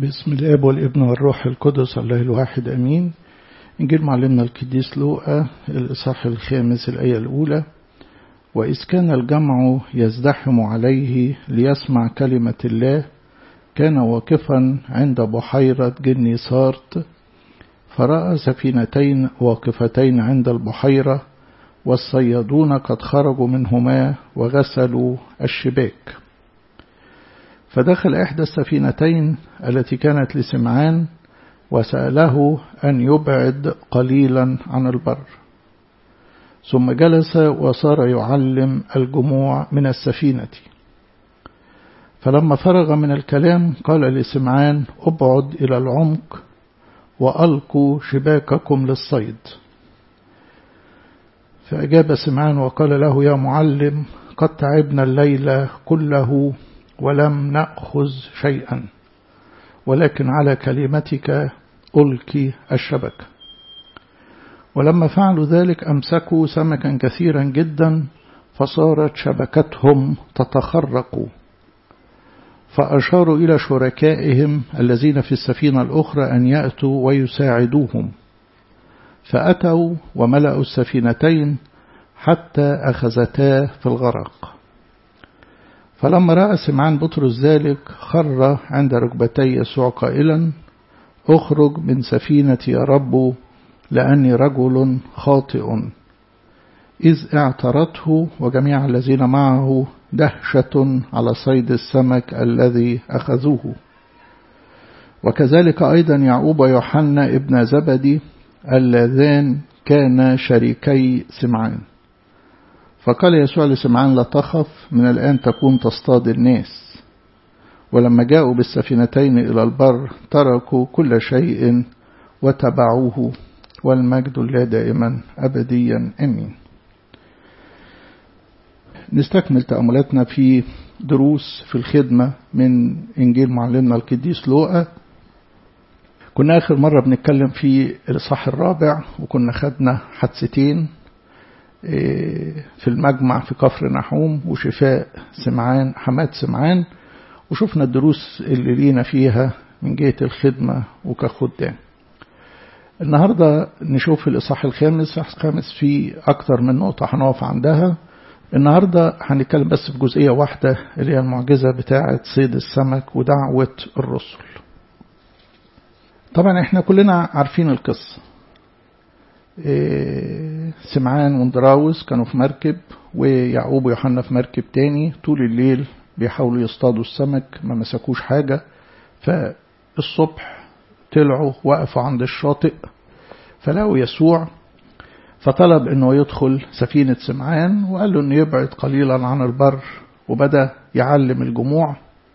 باسم الاب والابن والروح القدس الله الواحد امين انجيل معلمنا القديس لوقا الاصحاح الخامس الايه الاولى واذ كان الجمع يزدحم عليه ليسمع كلمه الله كان واقفا عند بحيره جني سارت فراى سفينتين واقفتين عند البحيره والصيادون قد خرجوا منهما وغسلوا الشباك فدخل إحدى السفينتين التي كانت لسمعان وسأله أن يبعد قليلا عن البر ثم جلس وصار يعلم الجموع من السفينة فلما فرغ من الكلام قال لسمعان ابعد إلى العمق وألقوا شباككم للصيد فأجاب سمعان وقال له يا معلم قد تعبنا الليل كله ولم نأخذ شيئا ولكن على كلمتك ألقي الشبكة ولما فعلوا ذلك أمسكوا سمكا كثيرا جدا فصارت شبكتهم تتخرق فأشاروا إلى شركائهم الذين في السفينة الأخرى أن يأتوا ويساعدوهم فأتوا وملأوا السفينتين حتى أخذتا في الغرق فلما رأى سمعان بطرس ذلك خر عند ركبتي يسوع قائلا اخرج من سفينتي يا رب لأني رجل خاطئ إذ اعترته وجميع الذين معه دهشة على صيد السمك الذي أخذوه وكذلك أيضا يعقوب ويوحنا ابن زبدي اللذان كانا شريكي سمعان فقال يسوع لسمعان لا تخف من الآن تكون تصطاد الناس ولما جاءوا بالسفينتين إلى البر تركوا كل شيء وتبعوه والمجد لا دائما أبديا أمين نستكمل تأملاتنا في دروس في الخدمة من إنجيل معلمنا القديس لوقا كنا آخر مرة بنتكلم في الإصحاح الرابع وكنا خدنا حادثتين في المجمع في كفر نحوم وشفاء سمعان حماد سمعان وشفنا الدروس اللي لينا فيها من جهة الخدمة وكخدام النهاردة نشوف الإصحاح الخامس الخامس في أكتر من نقطة هنقف عندها النهاردة هنتكلم بس في جزئية واحدة اللي هي المعجزة بتاعة صيد السمك ودعوة الرسل طبعا احنا كلنا عارفين القصة سمعان وندراوس كانوا في مركب ويعقوب ويوحنا في مركب تاني طول الليل بيحاولوا يصطادوا السمك ما مسكوش حاجة فالصبح طلعوا وقفوا عند الشاطئ فلقوا يسوع فطلب انه يدخل سفينة سمعان وقال له انه يبعد قليلا عن البر وبدأ يعلم الجموع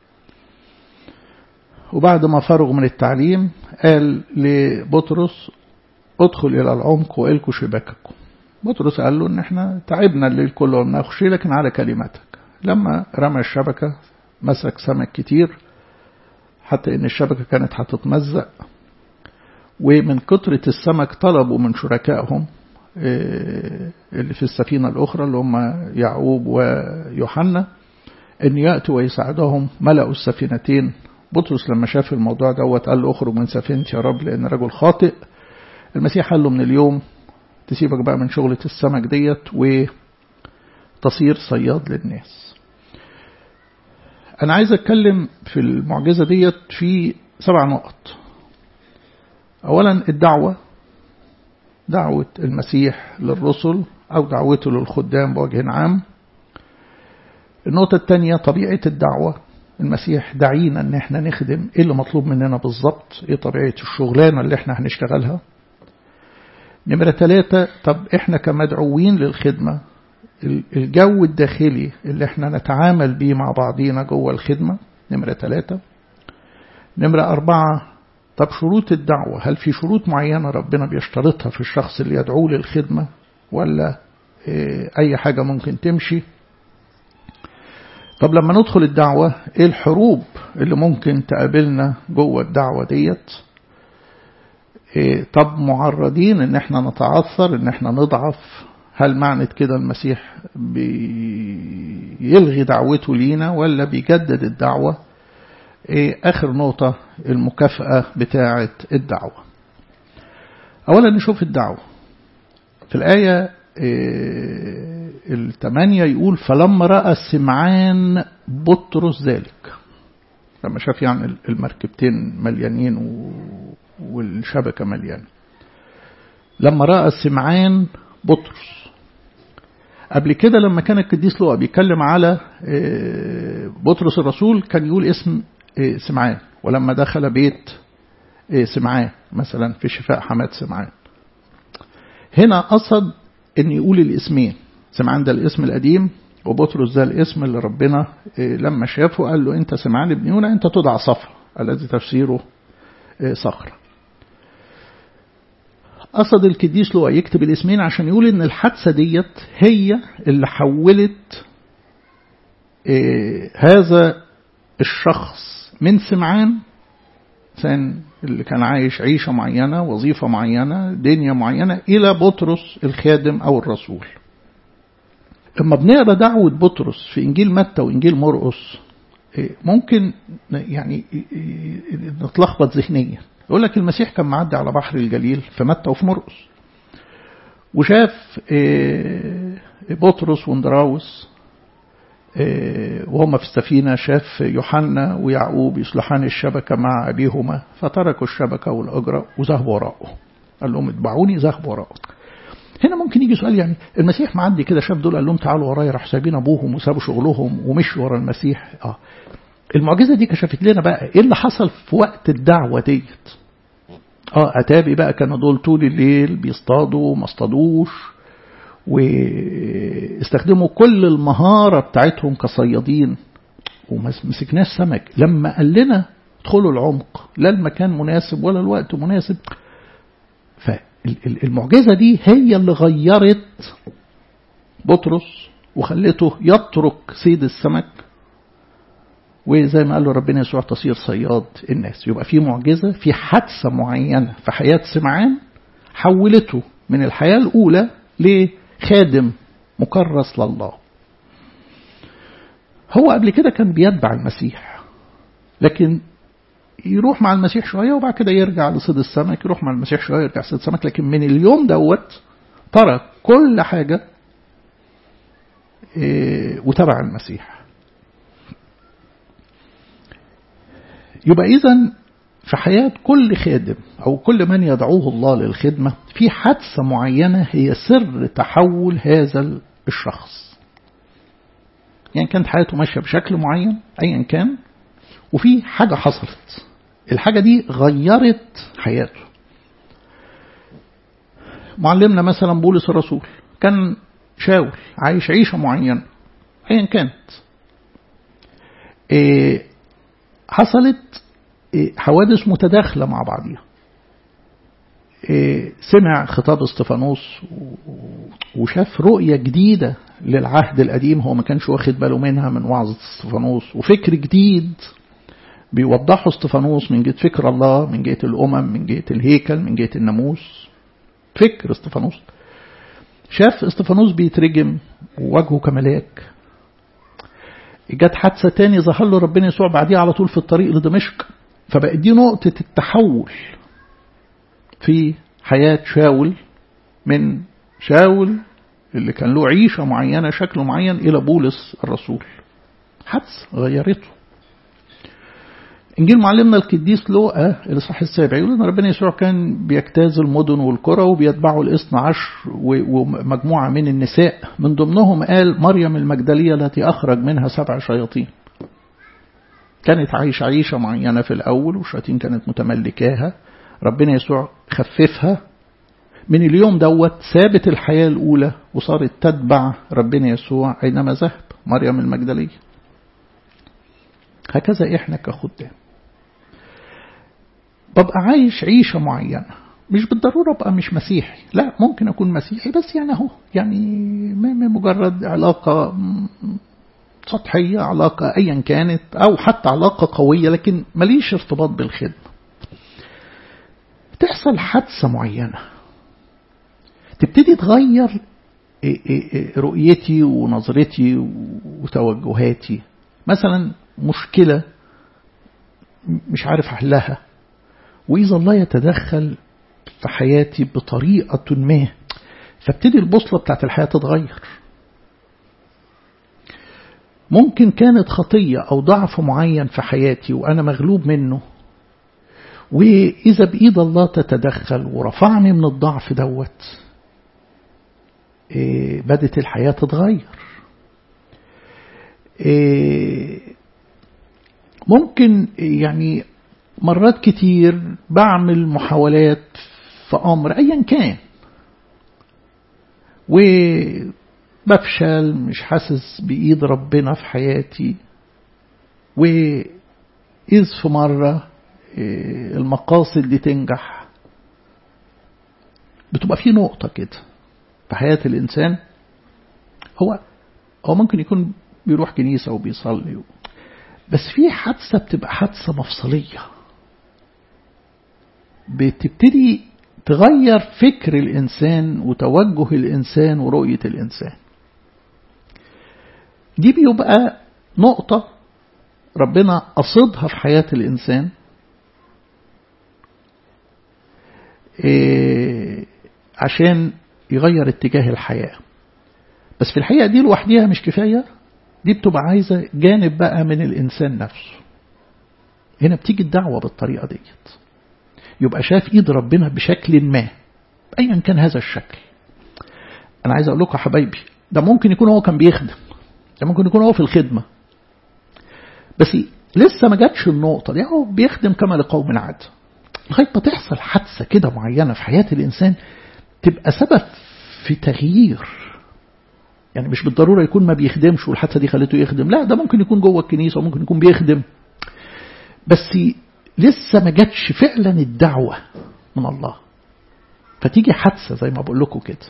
وبعد ما فرغ من التعليم قال لبطرس ادخل إلى العمق وإلكوا شباككم بطرس قال له إن إحنا تعبنا الليل كله وما ناخدش لكن على كلمتك لما رمى الشبكة مسك سمك كتير حتى إن الشبكة كانت هتتمزق ومن كترة السمك طلبوا من شركائهم اللي في السفينة الأخرى اللي هم يعقوب ويوحنا أن يأتوا ويساعدهم ملأوا السفينتين بطرس لما شاف الموضوع دوت قال له اخرج من سفينتي يا رب لأن رجل خاطئ المسيح قال له من اليوم تسيبك بقى من شغلة السمك ديت وتصير صياد للناس أنا عايز أتكلم في المعجزة ديت في سبع نقط أولا الدعوة دعوة المسيح للرسل أو دعوته للخدام بوجه عام النقطة الثانية طبيعة الدعوة المسيح دعينا ان احنا نخدم ايه اللي مطلوب مننا بالظبط ايه طبيعة الشغلانة اللي احنا هنشتغلها نمرة ثلاثة طب احنا كمدعوين للخدمة الجو الداخلي اللي احنا نتعامل بيه مع بعضينا جوه الخدمة نمرة ثلاثة نمرة أربعة طب شروط الدعوة هل في شروط معينة ربنا بيشترطها في الشخص اللي يدعوه للخدمة ولا ايه أي حاجة ممكن تمشي طب لما ندخل الدعوة ايه الحروب اللي ممكن تقابلنا جوه الدعوة ديت إيه طب معرضين ان احنا نتعثر ان احنا نضعف هل معنى كده المسيح بيلغي دعوته لينا ولا بيجدد الدعوة آخر نقطة المكافأة بتاعة الدعوة أولا نشوف الدعوة في الآية الثمانية يقول فلما رأى سمعان بطرس ذلك لما شاف يعني المركبتين مليانين والشبكة مليانة لما رأى سمعان بطرس قبل كده لما كان القديس لوقا بيتكلم على بطرس الرسول كان يقول اسم سمعان ولما دخل بيت سمعان مثلا في شفاء حماد سمعان هنا قصد ان يقول الاسمين سمعان ده الاسم القديم وبطرس ده الاسم اللي ربنا لما شافه قال له انت سمعان ابن يونا انت تدعى صفر الذي تفسيره صخره قصد القديس لوقا يكتب الاسمين عشان يقول ان الحادثه ديت هي اللي حولت هذا الشخص من سمعان إنسان اللي كان عايش عيشة معينة وظيفة معينة دنيا معينة إلى بطرس الخادم أو الرسول لما بنقرا دعوة بطرس في إنجيل متى وإنجيل مرقس ممكن يعني نتلخبط ذهنيا يقول لك المسيح كان معدي على بحر الجليل في متى وفي مرقس وشاف بطرس واندراوس وهم في السفينة شاف يوحنا ويعقوب يصلحان الشبكة مع أبيهما فتركوا الشبكة والأجرة وذهبوا وراءه قال لهم اتبعوني ذهبوا وراءه هنا ممكن يجي سؤال يعني المسيح معدي كده شاف دول قال لهم تعالوا ورايا راح سايبين ابوهم وسابوا شغلهم ومشوا ورا المسيح اه المعجزه دي كشفت لنا بقى ايه اللي حصل في وقت الدعوه ديت اه اتابي بقى كانوا دول طول الليل بيصطادوا ما اصطادوش واستخدموا كل المهارة بتاعتهم كصيادين ومسكناش سمك لما قال لنا ادخلوا العمق لا المكان مناسب ولا الوقت مناسب فالمعجزة دي هي اللي غيرت بطرس وخلته يترك صيد السمك وزي ما قال له ربنا يسوع تصير صياد الناس يبقى في معجزة في حادثة معينة في حياة سمعان حولته من الحياة الأولى لخادم مكرس لله هو قبل كده كان بيتبع المسيح لكن يروح مع المسيح شوية وبعد كده يرجع لصيد السمك يروح مع المسيح شوية يرجع لصيد السمك لكن من اليوم دوت ترك كل حاجة وتبع المسيح يبقى إذا في حياة كل خادم أو كل من يدعوه الله للخدمة في حادثة معينة هي سر تحول هذا الشخص يعني كانت حياته ماشية بشكل معين أيا كان وفي حاجة حصلت الحاجة دي غيرت حياته معلمنا مثلا بولس الرسول كان شاول عايش عيشة معينة أيا كانت إيه حصلت حوادث متداخلة مع بعضها سمع خطاب استفانوس وشاف رؤية جديدة للعهد القديم هو ما كانش واخد باله منها من وعظة استفانوس وفكر جديد بيوضحه استفانوس من جهة فكر الله من جهة الأمم من جهة الهيكل من جهة الناموس فكر استفانوس شاف استفانوس بيترجم ووجهه كملاك جت حادثة تاني ظهر له ربنا يسوع بعديها على طول في الطريق لدمشق فبقت دي نقطة التحول في حياة شاول من شاول اللي كان له عيشة معينة شكل معين إلى بولس الرسول حدث غيرته إنجيل معلمنا القديس لوقا الإصحاح السابع يقول إن ربنا يسوع كان بيجتاز المدن والقرى وبيتبعوا الاثنى عشر ومجموعة من النساء من ضمنهم قال مريم المجدلية التي أخرج منها سبع شياطين كانت عايشة عيشة معينة في الأول والشياطين كانت متملكاها ربنا يسوع خففها من اليوم دوت سابت الحياة الأولى وصارت تتبع ربنا يسوع أينما ذهب مريم المجدلية هكذا إحنا كخدام ببقى عايش عيشة معينة مش بالضرورة أبقى مش مسيحي لا ممكن أكون مسيحي بس يعني أهو يعني مجرد علاقة سطحية علاقة أيا كانت أو حتى علاقة قوية لكن ماليش ارتباط بالخدمة تحصل حادثة معينة تبتدي تغير رؤيتي ونظرتي وتوجهاتي مثلا مشكلة مش عارف أحلها وإذا الله يتدخل في حياتي بطريقة ما فابتدي البوصلة بتاعت الحياة تتغير ممكن كانت خطية أو ضعف معين في حياتي وأنا مغلوب منه وإذا بإيد الله تتدخل ورفعني من الضعف دوت إيه بدت الحياة تتغير إيه ممكن يعني مرات كتير بعمل محاولات في أمر أيا كان وبفشل مش حاسس بإيد ربنا في حياتي وإذ في مرة المقاصد دي تنجح بتبقى في نقطة كده في حياة الإنسان هو هو ممكن يكون بيروح كنيسة وبيصلي بس في حادثة بتبقى حادثة مفصلية بتبتدي تغير فكر الإنسان وتوجه الإنسان ورؤية الإنسان دي بيبقى نقطة ربنا قصدها في حياة الإنسان إيه عشان يغير اتجاه الحياة بس في الحقيقة دي لوحديها مش كفاية دي بتبقى عايزة جانب بقى من الإنسان نفسه هنا بتيجي الدعوة بالطريقة ديت يبقى شاف إيد ربنا بشكل ما أيا كان هذا الشكل أنا عايز أقول لكم يا حبايبي ده ممكن يكون هو كان بيخدم ده ممكن يكون هو في الخدمة بس لسه ما جاتش النقطة دي هو بيخدم كما لقوم عاد لغاية ما تحصل حادثة كده معينة في حياة الإنسان تبقى سبب في تغيير يعني مش بالضرورة يكون ما بيخدمش والحادثة دي خلته يخدم لا ده ممكن يكون جوه الكنيسة وممكن يكون بيخدم بس لسه ما جاتش فعلا الدعوة من الله فتيجي حادثة زي ما بقول لكم كده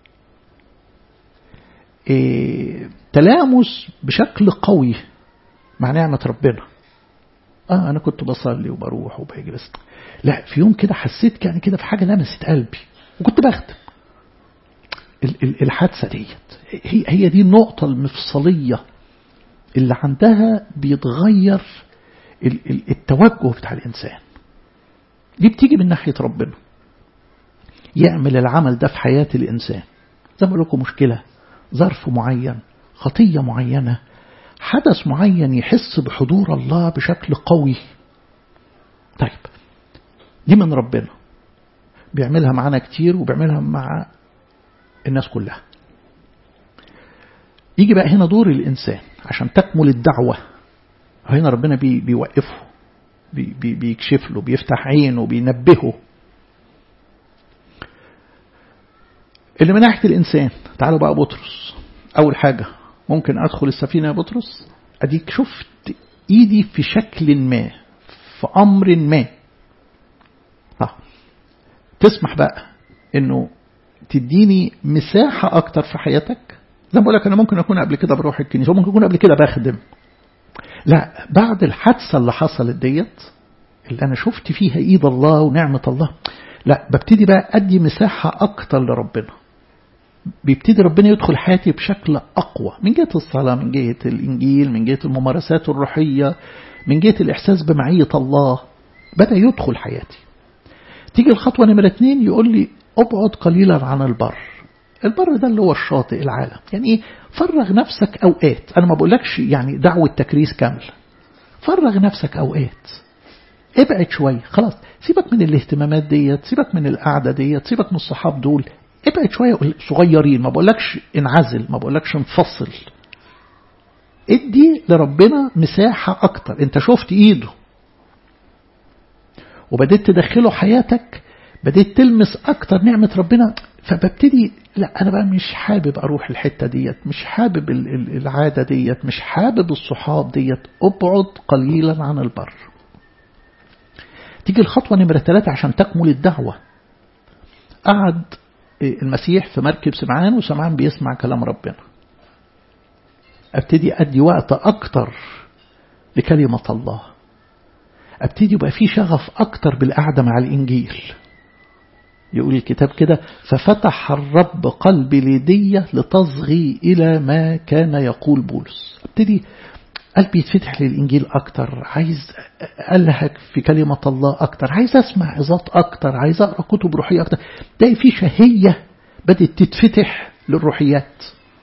إيه تلامس بشكل قوي مع نعمة ربنا اه انا كنت بصلي وبروح وباجي بس لا في يوم كده حسيت يعني كده في حاجة لمست قلبي وكنت بخدم الحادثة ديت هي, هي دي النقطة المفصلية اللي عندها بيتغير التوجه بتاع الإنسان دي بتيجي من ناحية ربنا يعمل العمل ده في حياة الإنسان زي ما بقول لكم مشكلة ظرف معين خطية معينة حدث معين يحس بحضور الله بشكل قوي طيب دي من ربنا بيعملها معانا كتير وبيعملها مع الناس كلها يجي بقى هنا دور الإنسان عشان تكمل الدعوة هنا ربنا بي بيوقفه بي بي بيكشف له بيفتح عينه بينبهه اللي من ناحية الإنسان تعالوا بقى بطرس أول حاجة ممكن أدخل السفينة يا بطرس أديك شفت إيدي في شكل ما في أمر ما طيب تسمح بقى إنه تديني مساحة أكتر في حياتك زي ما بقول لك أنا ممكن أكون قبل كده بروح الكنيسة وممكن أكون قبل كده بخدم لا بعد الحادثة اللي حصلت ديت اللي أنا شفت فيها إيد الله ونعمة الله لا ببتدي بقى أدي مساحة أكتر لربنا بيبتدي ربنا يدخل حياتي بشكل أقوى من جهة الصلاة من جهة الإنجيل من جهة الممارسات الروحية من جهة الإحساس بمعية الله بدأ يدخل حياتي تيجي الخطوة نمرة اتنين يقول لي ابعد قليلا عن البر البر ده اللي هو الشاطئ العالم يعني ايه فرغ نفسك اوقات انا ما بقولكش يعني دعوة تكريس كاملة فرغ نفسك اوقات ابعد شوية خلاص سيبك من الاهتمامات ديت سيبك من القعدة ديت سيبك من الصحاب دول ابعد شوية صغيرين ما بقولكش انعزل ما بقولكش انفصل ادي لربنا مساحة اكتر انت شفت ايده وبدأت تدخله حياتك بديت تلمس أكتر نعمة ربنا فببتدي لا أنا بقى مش حابب أروح الحتة ديت مش حابب العادة ديت مش حابب الصحاب ديت أبعد قليلا عن البر تيجي الخطوة نمرة ثلاثة عشان تكمل الدعوة قعد المسيح في مركب سمعان وسمعان بيسمع كلام ربنا ابتدي أدي وقت أكتر لكلمة الله ابتدي يبقى في شغف أكتر بالقعدة مع الإنجيل يقول الكتاب كده ففتح الرب قلب ليدية لتصغي إلى ما كان يقول بولس ابتدي قلبي يتفتح للإنجيل أكتر عايز ألهك في كلمة الله أكتر عايز أسمع عظات أكتر عايز أقرأ كتب روحية أكتر ده في شهية بدأت تتفتح للروحيات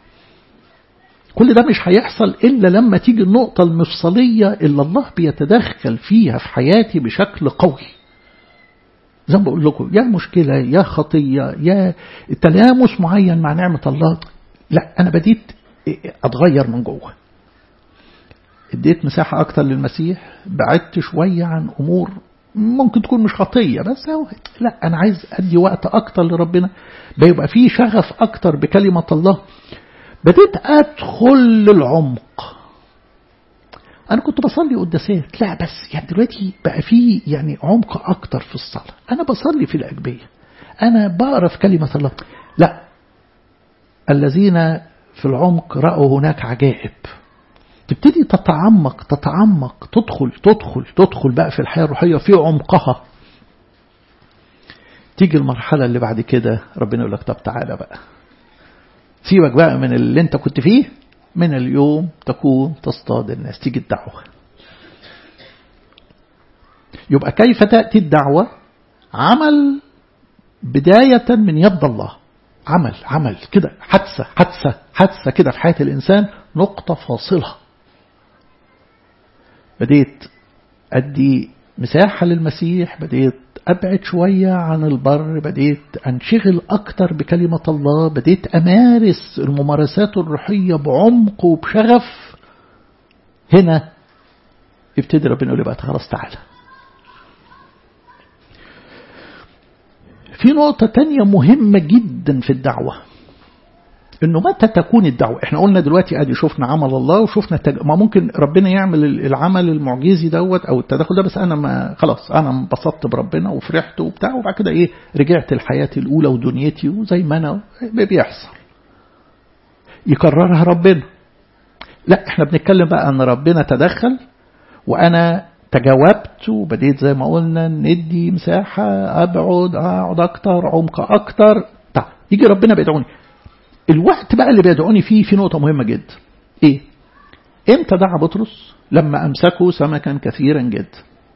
كل ده مش هيحصل إلا لما تيجي النقطة المفصلية اللي الله بيتدخل فيها في حياتي بشكل قوي زي ما بقول لكم يا مشكلة يا خطية يا تلامس معين مع نعمة الله لا أنا بديت أتغير من جوه اديت مساحة أكتر للمسيح بعدت شوية عن أمور ممكن تكون مش خطية بس هو لا أنا عايز أدي وقت أكتر لربنا بيبقى فيه شغف أكتر بكلمة الله بديت أدخل للعمق أنا كنت بصلي قداسات لا بس يعني دلوقتي بقى فيه يعني عمق أكتر في الصلاة أنا بصلي في الأجبية أنا بقرا في كلمة الله لا الذين في العمق رأوا هناك عجائب تبتدي تتعمق تتعمق تدخل تدخل تدخل بقى في الحياة الروحية في عمقها تيجي المرحلة اللي بعد كده ربنا يقول لك طب تعالى بقى سيبك بقى من اللي انت كنت فيه من اليوم تكون تصطاد الناس تيجي الدعوة يبقى كيف تأتي الدعوة عمل بداية من يد الله عمل عمل كده حادثة حادثة حادثة كده في حياة الإنسان نقطة فاصلة بديت أدي مساحة للمسيح بديت أبعد شوية عن البر بديت أنشغل أكتر بكلمة الله بديت أمارس الممارسات الروحية بعمق وبشغف هنا يبتدي ربنا يقول لي بقى خلاص تعالى في نقطة تانية مهمة جدا في الدعوة انه متى تكون الدعوة احنا قلنا دلوقتي ادي شفنا عمل الله وشفنا تج... ما ممكن ربنا يعمل العمل المعجزي دوت او التدخل ده بس انا ما خلاص انا انبسطت بربنا وفرحت وبتاع وبعد كده ايه رجعت لحياتي الاولى ودنيتي وزي ما انا بيحصل يكررها ربنا لا احنا بنتكلم بقى ان ربنا تدخل وانا تجاوبت وبديت زي ما قلنا ندي مساحة أبعد أقعد أكتر عمق أكتر طيب يجي ربنا بيدعوني الوقت بقى اللي بيدعوني فيه في نقطة مهمة جدا إيه إمتى دعا بطرس لما أمسكوا سمكا كثيرا جدا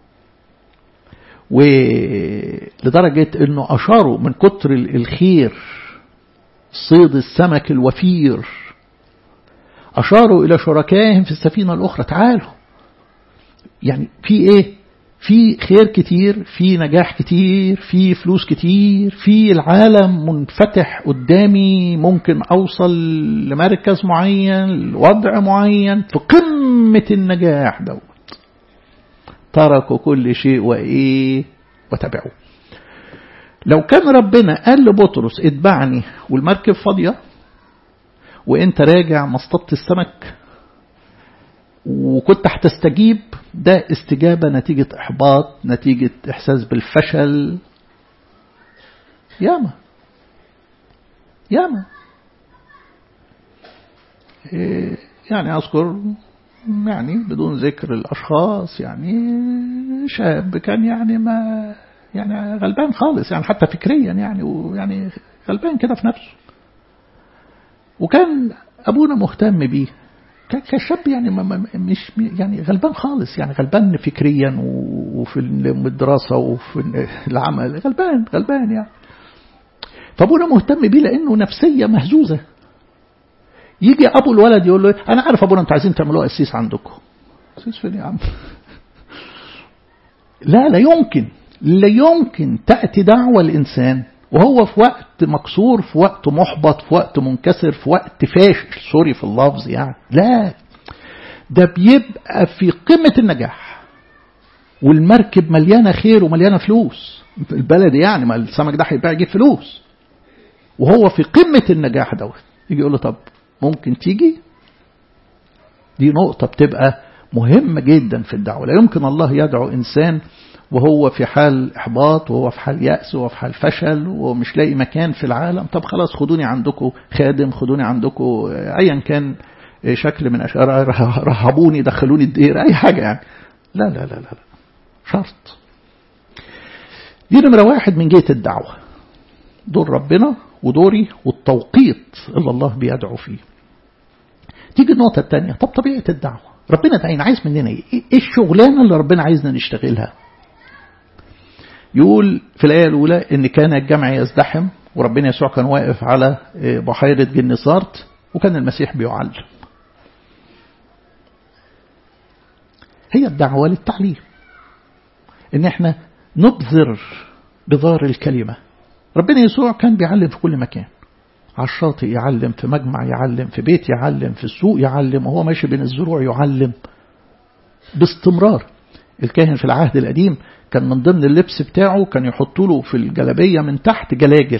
ولدرجة أنه أشاروا من كتر الخير صيد السمك الوفير أشاروا إلى شركائهم في السفينة الأخرى تعالوا يعني في إيه في خير كتير في نجاح كتير في فلوس كتير في العالم منفتح قدامي ممكن أوصل لمركز معين لوضع معين في قمة النجاح دوت تركوا كل شيء وإيه وتبعوا لو كان ربنا قال لبطرس اتبعني والمركب فاضية وانت راجع مصطبة السمك وكنت هتستجيب ده استجابة نتيجة إحباط نتيجة إحساس بالفشل ياما ياما إيه يعني أذكر يعني بدون ذكر الأشخاص يعني شاب كان يعني ما يعني غلبان خالص يعني حتى فكريا يعني ويعني غلبان كده في نفسه وكان أبونا مهتم بيه كشاب يعني مش يعني غلبان خالص يعني غلبان فكريا وفي الدراسة وفي العمل غلبان غلبان يعني فابونا مهتم بيه لانه نفسية مهزوزة يجي ابو الولد يقول له انا عارف ابونا انتوا عايزين تعملوه قسيس عندكم قسيس فين يا عم لا لا يمكن لا يمكن تأتي دعوة الإنسان وهو في وقت مكسور في وقت محبط في وقت منكسر في وقت فاشل سوري في اللفظ يعني لا ده بيبقى في قمة النجاح والمركب مليانة خير ومليانة فلوس البلد يعني ما السمك ده هيبقى يجيب فلوس وهو في قمة النجاح دوت يجي يقول له طب ممكن تيجي دي نقطة بتبقى مهمة جدا في الدعوة لا يمكن الله يدعو إنسان وهو في حال إحباط وهو في حال يأس وهو في حال فشل ومش لاقي مكان في العالم طب خلاص خدوني عندكم خادم خدوني عندكم أيا كان شكل من أشياء رهبوني دخلوني الدير أي حاجة يعني لا لا لا لا, لا. شرط دي نمرة واحد من جهة الدعوة دور ربنا ودوري والتوقيت اللي الله بيدعو فيه تيجي النقطة الثانية طب طبيعة الدعوة ربنا دعينا عايز مننا ايه ايه الشغلانه اللي ربنا عايزنا نشتغلها يقول في الآية الأولى إن كان الجمع يزدحم وربنا يسوع كان واقف على بحيرة جنسارت وكان المسيح بيعلم هي الدعوة للتعليم إن احنا نبذر بذار الكلمة ربنا يسوع كان بيعلم في كل مكان على الشاطئ يعلم في مجمع يعلم في بيت يعلم في السوق يعلم وهو ماشي بين الزروع يعلم باستمرار الكاهن في العهد القديم كان من ضمن اللبس بتاعه كان يحطوا له في الجلابية من تحت جلاجل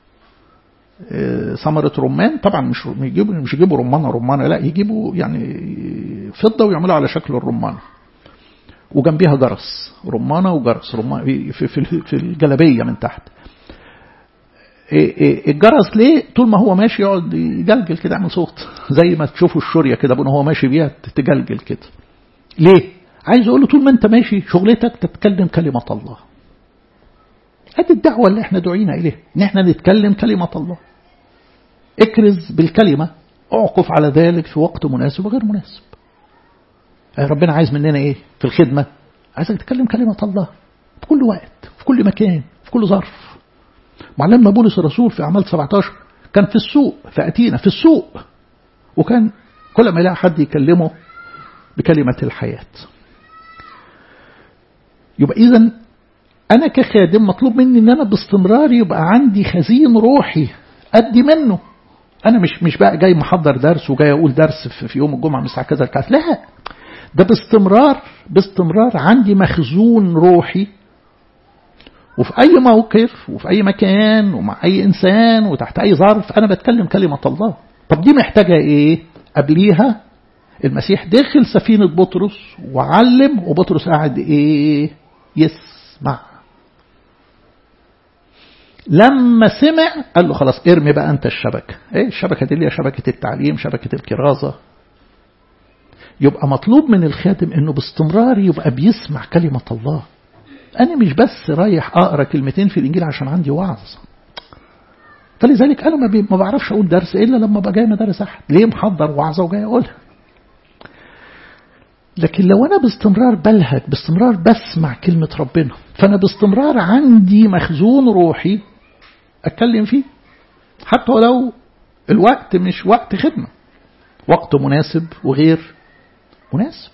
ثمرة رمان طبعا مش يجيبوا مش يجيبوا رمانة رمانة لا يجيبوا يعني فضة ويعملوها على شكل الرمانة وجنبيها جرس رمانة وجرس رمان في, في, في الجلابية من تحت الجرس ليه طول ما هو ماشي يقعد يجلجل كده يعمل صوت زي ما تشوفوا الشورية كده ابونا هو ماشي بيها تجلجل كده ليه عايز اقول له طول ما انت ماشي شغلتك تتكلم كلمة الله ادي الدعوة اللي احنا دعينا اليه ان احنا نتكلم كلمة الله اكرز بالكلمة اعقف على ذلك في وقت مناسب وغير مناسب ربنا عايز مننا ايه في الخدمة عايزك تتكلم كلمة الله في كل وقت في كل مكان في كل ظرف معلمنا بولس الرسول في أعمال 17 كان في السوق في أتينا في السوق وكان كل ما يلاقي حد يكلمه بكلمة الحياة يبقى إذا أنا كخادم مطلوب مني إن أنا باستمرار يبقى عندي خزين روحي أدي منه أنا مش مش بقى جاي محضر درس وجاي أقول درس في يوم الجمعة من الساعة كذا لكذا لا ده باستمرار باستمرار عندي مخزون روحي وفي أي موقف وفي أي مكان ومع أي إنسان وتحت أي ظرف أنا بتكلم كلمة الله طب دي محتاجة إيه قبليها المسيح داخل سفينة بطرس وعلم وبطرس قاعد إيه يسمع لما سمع قال له خلاص ارمي بقى أنت الشبكة إيه الشبكة دي اللي هي شبكة التعليم شبكة الكرازة يبقى مطلوب من الخادم انه باستمرار يبقى بيسمع كلمة الله أنا مش بس رايح أقرأ كلمتين في الإنجيل عشان عندي وعظ فلذلك أنا ما, ما بعرفش أقول درس إلا لما أبقى جاي مدارس أحد ليه محضر وعظة وجاي أقولها لكن لو أنا باستمرار بلهج باستمرار بسمع كلمة ربنا فأنا باستمرار عندي مخزون روحي أتكلم فيه حتى ولو الوقت مش وقت خدمة وقت مناسب وغير مناسب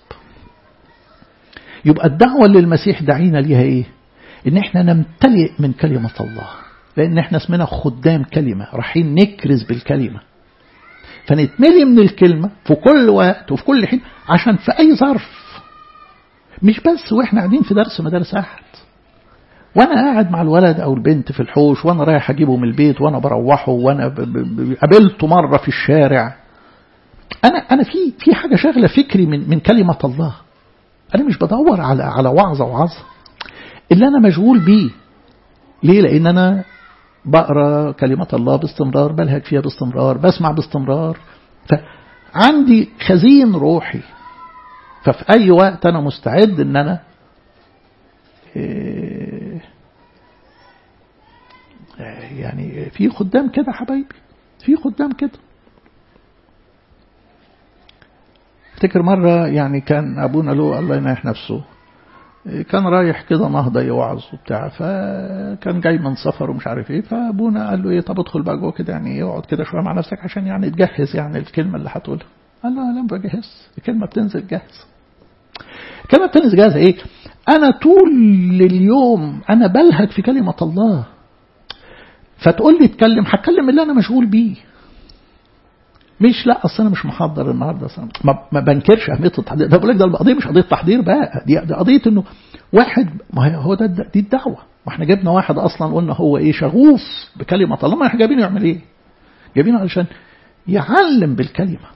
يبقى الدعوة اللي المسيح دعينا ليها ايه ان احنا نمتلئ من كلمة الله لان احنا اسمنا خدام كلمة رايحين نكرز بالكلمة فنتملي من الكلمة في كل وقت وفي كل حين عشان في اي ظرف مش بس واحنا قاعدين في درس مدارس احد وانا قاعد مع الولد او البنت في الحوش وانا رايح اجيبه من البيت وانا بروحه وانا قابلته مرة في الشارع انا انا في في حاجة شاغلة فكري من من كلمة الله أنا مش بدور على على وعظة وعظة اللي أنا مشغول بيه ليه لأن أنا بقرأ كلمة الله باستمرار بلهج فيها باستمرار بسمع باستمرار فعندي خزين روحي ففي أي وقت أنا مستعد أن أنا يعني في خدام كده حبايبي في خدام كده افتكر مرة يعني كان أبونا له الله يناح نفسه كان رايح كده نهضة يوعظ وبتاع فكان جاي من سفر ومش عارف ايه فابونا قال له ايه طب ادخل بقى جوه كده يعني اقعد كده شويه مع نفسك عشان يعني تجهز يعني الكلمه اللي هتقولها قال له انا لم بجهز الكلمه بتنزل جاهز الكلمه بتنزل جاهزه ايه انا طول اليوم انا بلهج في كلمه الله فتقول لي اتكلم هتكلم اللي انا مشغول بيه مش لا اصل انا مش محضر النهارده اصلا ما, ما بنكرش اهميه التحضير ده بقول لك ده القضيه مش قضيه تحضير بقى دي, دي قضيه انه واحد ما هو ده دي الدعوه ما احنا جبنا واحد اصلا قلنا هو ايه شغوف بكلمه الله ما احنا جايبينه يعمل ايه؟ جايبينه علشان يعلم بالكلمه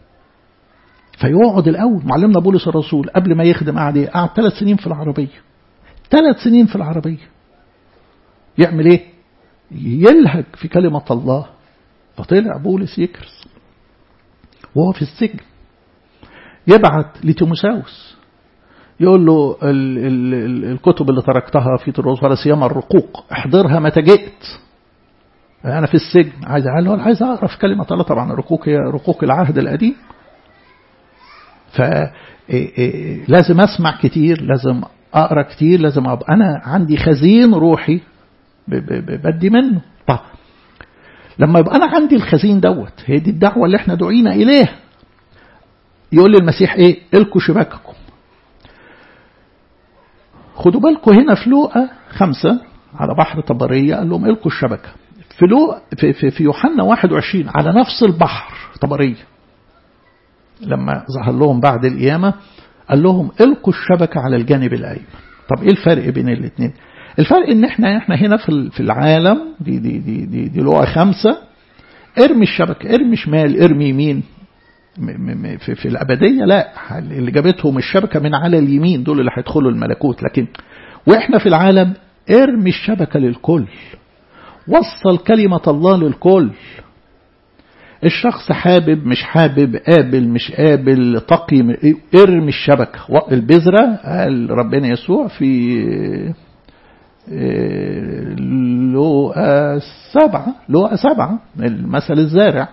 فيقعد الاول معلمنا بولس الرسول قبل ما يخدم قعد ايه؟ قعد ثلاث سنين في العربيه ثلاث سنين في العربيه يعمل ايه؟ يلهج في كلمه الله فطلع بولس يكرس وهو في السجن يبعت لتيموساوس يقول له ال ال ال الكتب اللي تركتها في طرق ولا سيما الرقوق احضرها متى جئت انا في السجن عايز له عايز اعرف كلمه الله طبعا الرقوق هي رقوق العهد القديم ف لازم اسمع كتير لازم اقرا كتير لازم ابقى انا عندي خزين روحي بدي منه طب لما يبقى انا عندي الخزين دوت هي دي الدعوه اللي احنا دعينا اليها يقول لي المسيح ايه القوا شباككم خدوا بالكم هنا في لوقا خمسة على بحر طبرية قال لهم القوا الشبكة في لوقا في, في, في يوحنا 21 على نفس البحر طبرية لما ظهر لهم بعد القيامة قال لهم القوا الشبكة على الجانب الأيمن طب ايه الفرق بين الاثنين الفرق ان احنا احنا هنا في في العالم دي دي دي دي, دي لغه خمسه ارمي الشبكه ارمي شمال ارمي يمين في, في الابديه لا اللي جابتهم الشبكه من على اليمين دول اللي هيدخلوا الملكوت لكن واحنا في العالم ارمي الشبكه للكل وصل كلمه الله للكل الشخص حابب مش حابب قابل مش قابل تقي ارمي الشبكه البذره قال ربنا يسوع في لوقا سبعة لوقا سبعة المثل الزارع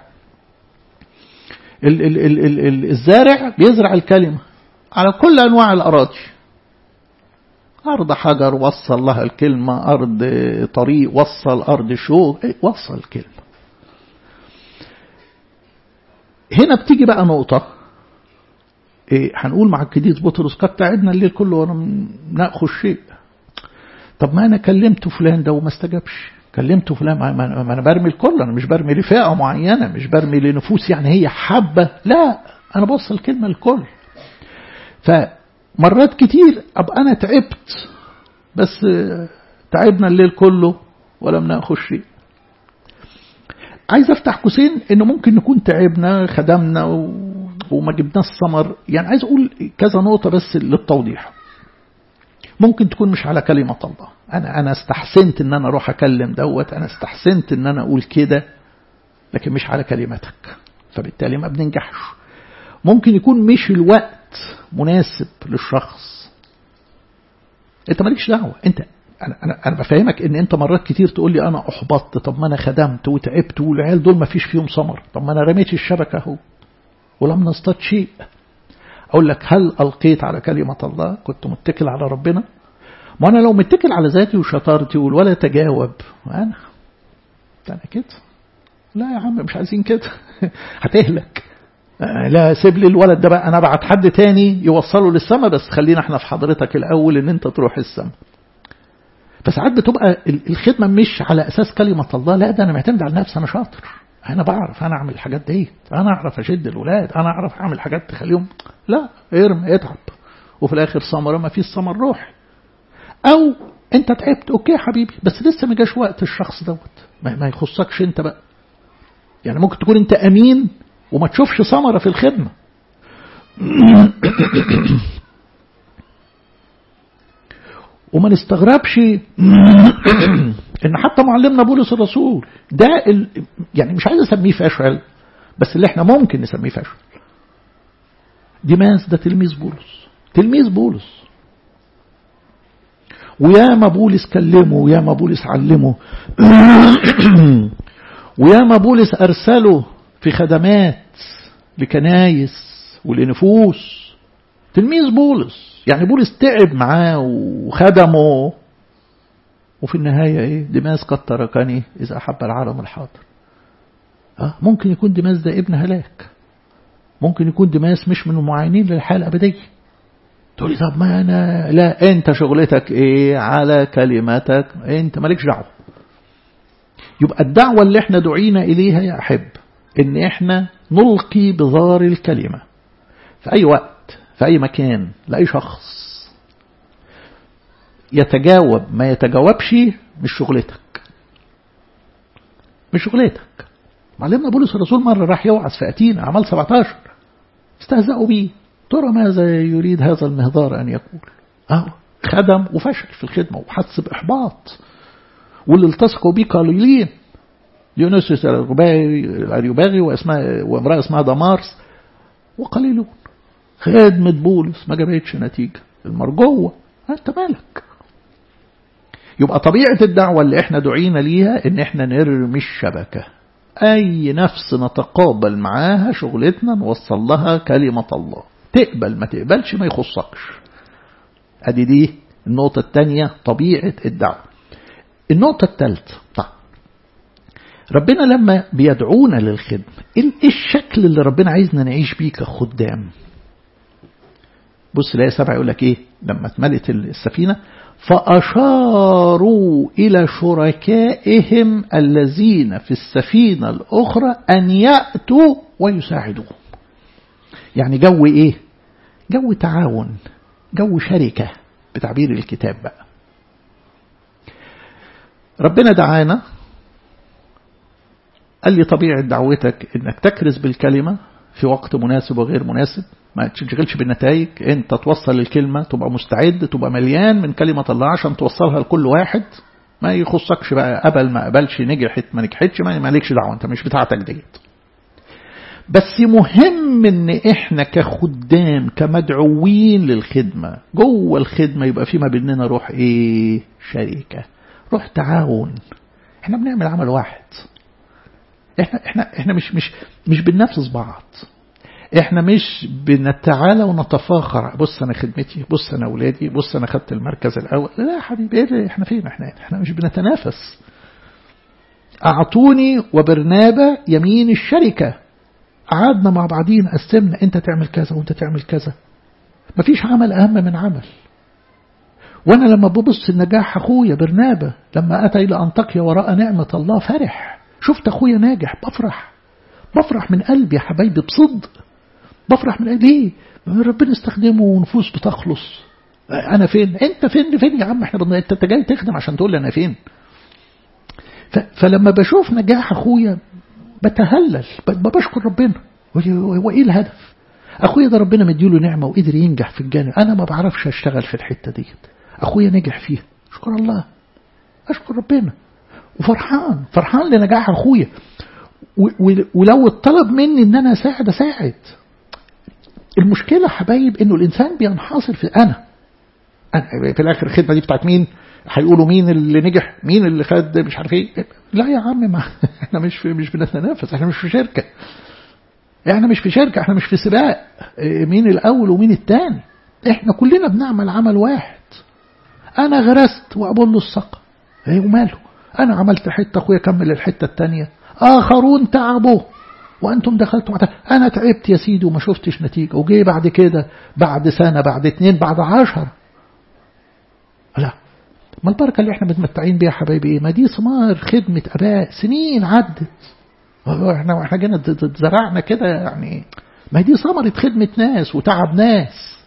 ال ال ال ال ال الزارع بيزرع الكلمة على كل أنواع الأراضي أرض حجر وصل لها الكلمة أرض طريق وصل أرض شوك وصل الكلمة هنا بتيجي بقى نقطة إيه هنقول مع القديس بطرس قد تعبنا الليل كله ولم نأخذ شيء طب ما انا كلمت فلان ده وما استجابش كلمت فلان ما انا برمي الكل انا مش برمي لفئه معينه مش برمي لنفوس يعني هي حبه لا انا بوصل كلمه للكل فمرات كتير ابقى انا تعبت بس تعبنا الليل كله ولم ناخذ شيء عايز افتح قوسين انه ممكن نكون تعبنا خدمنا و... وما جبناش ثمر يعني عايز اقول كذا نقطه بس للتوضيح ممكن تكون مش على كلمة الله أنا أنا استحسنت إن أنا أروح أكلم دوت أنا استحسنت إن أنا أقول كده لكن مش على كلمتك فبالتالي ما بننجحش ممكن يكون مش الوقت مناسب للشخص أنت مالكش دعوة أنت أنا أنا أنا بفهمك إن أنت مرات كتير تقول لي أنا أحبطت طب ما أنا خدمت وتعبت والعيال دول ما فيش فيهم ثمر طب ما أنا رميت الشبكة أهو ولم نصطاد شيء أقول لك هل ألقيت على كلمة الله كنت متكل على ربنا ما أنا لو متكل على ذاتي وشطارتي ولا تجاوب أنا أنا كده لا يا عم مش عايزين كده هتهلك لا سيب لي الولد ده بقى أنا أبعت حد تاني يوصله للسماء بس خلينا احنا في حضرتك الأول إن أنت تروح السماء فساعات بتبقى الخدمة مش على أساس كلمة الله لا ده أنا معتمد على نفسي أنا شاطر أنا بعرف أنا أعمل الحاجات دي أنا أعرف أشد الولاد أنا أعرف أعمل حاجات تخليهم لا ارمي اتعب وفي الآخر ثمرة ما فيش ثمر روح أو أنت تعبت أوكي يا حبيبي بس لسه ما جاش وقت الشخص دوت ما, ما يخصكش أنت بقى يعني ممكن تكون أنت أمين وما تشوفش ثمرة في الخدمة وما نستغربش ان حتى معلمنا بولس الرسول ده ال... يعني مش عايز اسميه فاشل بس اللي احنا ممكن نسميه فاشل ديماس ده تلميذ بولس تلميذ بولس ويا ما بولس كلمه ويا ما بولس علمه ويا ما بولس ارسله في خدمات لكنايس ولنفوس تلميذ بولس يعني بولس تعب معاه وخدمه وفي النهاية إيه دماس قد تركني إذا أحب العالم الحاضر أه ممكن يكون دماس ده ابن هلاك ممكن يكون دماس مش من المعينين للحياة الأبدية تقول لي طب ما أنا لا أنت شغلتك إيه على كلماتك أنت مالكش دعوة يبقى الدعوة اللي احنا دعينا إليها يا أحب إن احنا نلقي بظار الكلمة في أي وقت في أي مكان لأي شخص يتجاوب ما يتجاوبش مش شغلتك مش شغلتك معلمنا بولس الرسول مرة راح يوعظ في أتينا عمل 17 استهزأوا بيه ترى ماذا يريد هذا المهذار أن يقول أهو خدم وفشل في الخدمة وحس بإحباط واللي التصقوا بيه قليلين ديونيسيوس الأريوباغي واسمها وامرأة اسمها دمارس وقليلون خدمة بولس ما جابتش نتيجة المرجوة أنت مالك يبقى طبيعة الدعوة اللي احنا دعينا ليها ان احنا نرمي الشبكة اي نفس نتقابل معاها شغلتنا نوصل لها كلمة الله تقبل ما تقبلش ما يخصكش ادي دي النقطة الثانية طبيعة الدعوة النقطة الثالثة طيب ربنا لما بيدعونا للخدمة ايه الشكل اللي ربنا عايزنا نعيش بيه كخدام بص لا سبعة يقول لك ايه لما اتملت السفينة فأشاروا إلى شركائهم الذين في السفينة الأخرى أن يأتوا ويساعدوهم يعني جو إيه جو تعاون جو شركة بتعبير الكتاب بقى ربنا دعانا قال لي طبيعة دعوتك انك تكرز بالكلمة في وقت مناسب وغير مناسب ما تشغلش بالنتائج انت توصل الكلمة تبقى مستعد تبقى مليان من كلمة الله عشان توصلها لكل واحد ما يخصكش بقى قبل ما قبلش نجحت ما نجحتش ما مالكش دعوة انت مش بتاعتك ديت بس مهم ان احنا كخدام كمدعوين للخدمة جوه الخدمة يبقى في ما بيننا روح ايه شركة روح تعاون احنا بنعمل عمل واحد احنا احنا احنا مش مش مش بننافس بعض احنا مش بنتعالى ونتفاخر بص انا خدمتي بص انا اولادي بص انا خدت المركز الاول لا يا حبيبي ايه احنا فين احنا احنا مش بنتنافس اعطوني وبرنابا يمين الشركه قعدنا مع بعضين قسمنا انت تعمل كذا وانت تعمل كذا مفيش عمل اهم من عمل وانا لما ببص النجاح اخويا برنابا لما اتى الى انطاكيا وراء نعمه الله فرح شفت اخويا ناجح بفرح بفرح من قلبي يا حبايبي بصدق بفرح من قلبي ليه ربنا استخدمه ونفوس بتخلص انا فين انت فين فين يا عم احنا بدنا انت جاي تخدم عشان تقول لي انا فين فلما بشوف نجاح اخويا بتهلل بشكر ربنا وايه الهدف اخويا ده ربنا مديله نعمه وقدر ينجح في الجانب انا ما بعرفش اشتغل في الحته ديت اخويا نجح فيها اشكر الله اشكر ربنا وفرحان فرحان لنجاح اخويا ولو اتطلب مني ان انا اساعد اساعد المشكلة حبايب انه الانسان بينحصر في انا أنا في الاخر الخدمة دي بتاعت مين هيقولوا مين اللي نجح مين اللي خد مش عارف ايه لا يا عم ما احنا مش في مش بنتنافس احنا مش في شركة احنا مش في شركة احنا مش في سباق مين الاول ومين التاني احنا كلنا بنعمل عمل واحد انا غرست وابول له السقى ايه وماله انا عملت حتة اخويا كمل الحتة التانية اخرون تعبوا وانتم دخلتم انا تعبت يا سيدي وما شفتش نتيجة وجي بعد كده بعد سنة بعد اتنين بعد عشر لا ما البركة اللي احنا متمتعين بيها حبايبي ايه ما دي ثمار خدمة اباء سنين عدت احنا احنا جينا زرعنا كده يعني ما دي ثمرة خدمة ناس وتعب ناس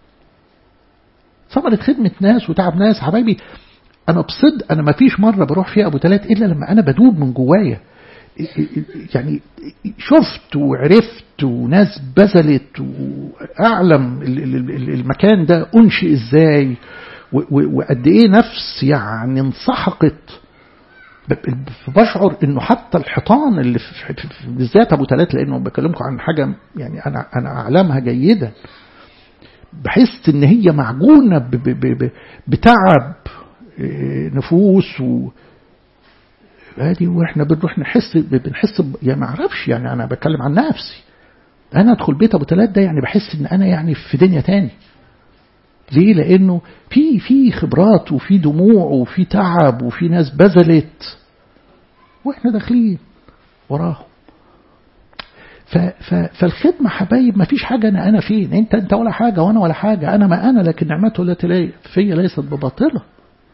ثمرة خدمة ناس وتعب ناس حبايبي انا بصدق انا ما فيش مرة بروح فيها ابو تلات الا لما انا بدوب من جوايا يعني شفت وعرفت وناس بذلت واعلم المكان ده انشئ ازاي وقد ايه نفس يعني انسحقت بشعر انه حتى الحيطان اللي في بالذات ابو ثلاث لانه بكلمكم عن حاجه يعني انا انا اعلمها جيدا بحس ان هي معجونه بتعب نفوس و هذه واحنا بنروح نحس بنحس يعني ما اعرفش يعني انا بتكلم عن نفسي انا ادخل بيت ابو ثلاث ده يعني بحس ان انا يعني في دنيا تاني ليه لانه في في خبرات وفي دموع وفي تعب وفي ناس بذلت واحنا داخلين وراهم فالخدمة حبايب ما فيش حاجة أنا أنا فين أنت أنت ولا حاجة وأنا ولا حاجة أنا ما أنا لكن نعمته التي لي في ليست بباطلة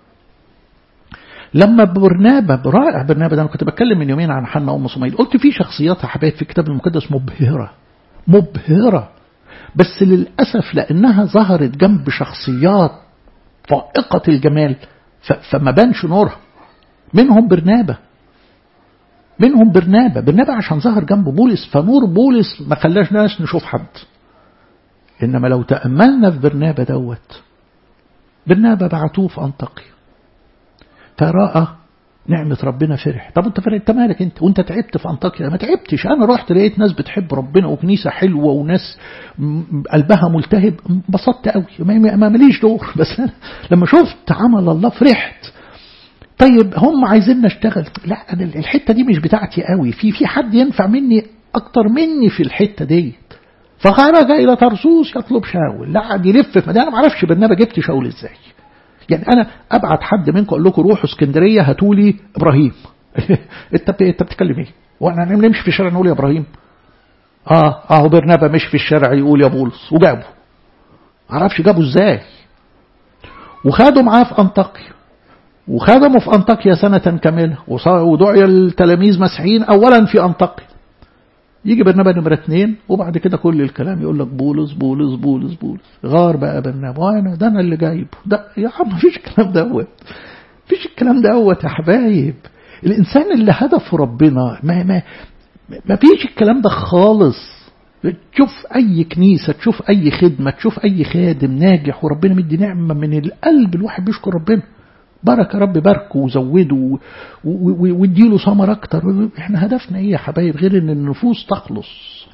لما برنابة رائع برنابة ده أنا كنت بتكلم من يومين عن حنا أم صميل قلت في شخصيات يا حبايب في الكتاب المقدس مبهرة مبهرة بس للأسف لأنها ظهرت جنب شخصيات فائقة الجمال فما بانش نورها منهم برنابة منهم برنابة برنابة عشان ظهر جنب بولس فنور بولس ما خلاش ناس نشوف حد إنما لو تأملنا في برنابة دوت برنابة بعتوه في أنطاكيا فرأى نعمة ربنا فرح طب انت فرح انت مالك انت وانت تعبت في انطاكيا ما تعبتش انا رحت لقيت ناس بتحب ربنا وكنيسة حلوة وناس قلبها ملتهب انبسطت قوي ما ماليش دور بس أنا لما شفت عمل الله فرحت طيب هم عايزين نشتغل لا أنا الحتة دي مش بتاعتي قوي في في حد ينفع مني اكتر مني في الحتة ديت فخرج إلى ترسوس يطلب شاول لا قعد يلف في مدينة أنا ما اعرفش برنابا جبت شاول إزاي يعني أنا أبعت حد منكم أقول لكم روحوا اسكندرية هاتوا لي إبراهيم أنت أنت بتتكلم إيه؟ وأنا نمشي في الشارع نقول يا إبراهيم آه أهو برنابا مش في الشارع يقول يا بولس وجابه معرفش جابه إزاي وخدوا معاه في أنطاكيا وخدموا في أنطاكيا سنة كاملة ودعي التلاميذ مسيحيين أولا في أنطاكيا يجي برنابا نمرة اثنين وبعد كده كل الكلام يقول لك بولس بولس بولس بولس غار بقى برنابا وانا ده انا اللي جايبه ده يا عم مفيش الكلام دوت مفيش الكلام دوت يا حبايب الانسان اللي هدفه ربنا ما ما ما فيش الكلام ده خالص تشوف اي كنيسة تشوف اي خدمة تشوف اي خادم ناجح وربنا مدي نعمة من القلب الواحد بيشكر ربنا بارك يا رب باركه وزوده واديله ثمر اكتر احنا هدفنا ايه يا حبايب غير ان النفوس تخلص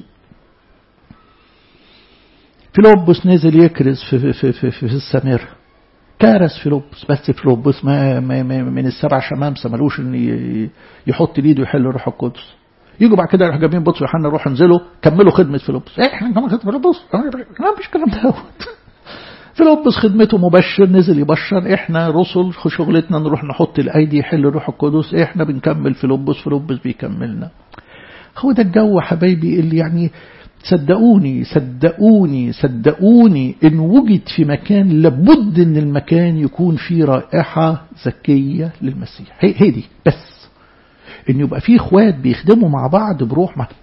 فيلبس نزل يكرز في, في, في, في السمير كارس فيلبس بس فيلبس ما, ما, ما من السبع شمامسه ملوش ان يحط ايده يحل روح القدس يجوا بعد كده يروحوا جايبين بطرس ويوحنا روحوا انزلوا كملوا خدمه فيلبس ايه احنا كمان خدمه فيلبس لا مفيش الكلام دوت فيلبس خدمته مبشر نزل يبشر احنا رسل شغلتنا نروح نحط الايدي يحل روح القدس احنا بنكمل فيلبس فيلبس بيكملنا هو ده الجو حبايبي اللي يعني صدقوني صدقوني صدقوني ان وجد في مكان لابد ان المكان يكون فيه رائحة زكية للمسيح هي, هي دي بس ان يبقى فيه اخوات بيخدموا مع بعض بروح مع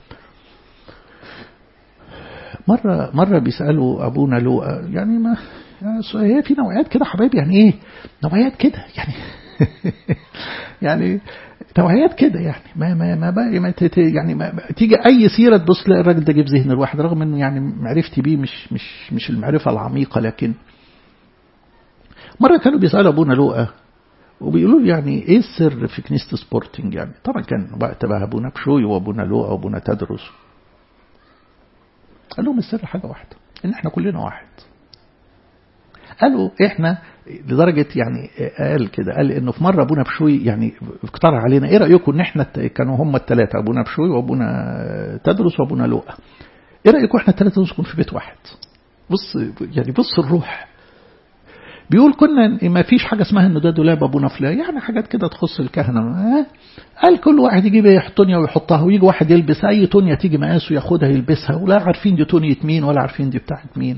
مرة مرة بيسألوا أبونا لوقا يعني ما هي في نوعيات كده حبايبي يعني إيه نوعيات كده يعني يعني نوعيات كده يعني ما ما ما بقى ما يعني ما تيجي أي سيرة تبص تلاقي الراجل ده جه في ذهن الواحد رغم إنه يعني معرفتي بيه مش مش مش المعرفة العميقة لكن مرة كانوا بيسألوا أبونا لوقا وبيقولوا لي يعني ايه السر في كنيسة سبورتنج يعني طبعا كان وقت بقى ابونا بشوي وابونا لوقا وابونا تدرس قال لهم السر حاجة واحدة ان احنا كلنا واحد قالوا احنا لدرجة يعني قال كده قال انه في مرة ابونا بشوي يعني اقترح علينا ايه رأيكم ان احنا كانوا هم الثلاثة ابونا بشوي وابونا تدرس وابونا لوقا ايه رأيكم احنا الثلاثة نسكن في بيت واحد بص يعني بص الروح بيقول كنا ما فيش حاجة اسمها انه ده دولاب ابونا فلان يعني حاجات كده تخص الكهنة قال كل واحد يجيب تونيا ويحطها ويجي واحد يلبس اي تونيا تيجي مقاسه ياخدها يلبسها ولا عارفين دي تونية مين ولا عارفين دي بتاعت مين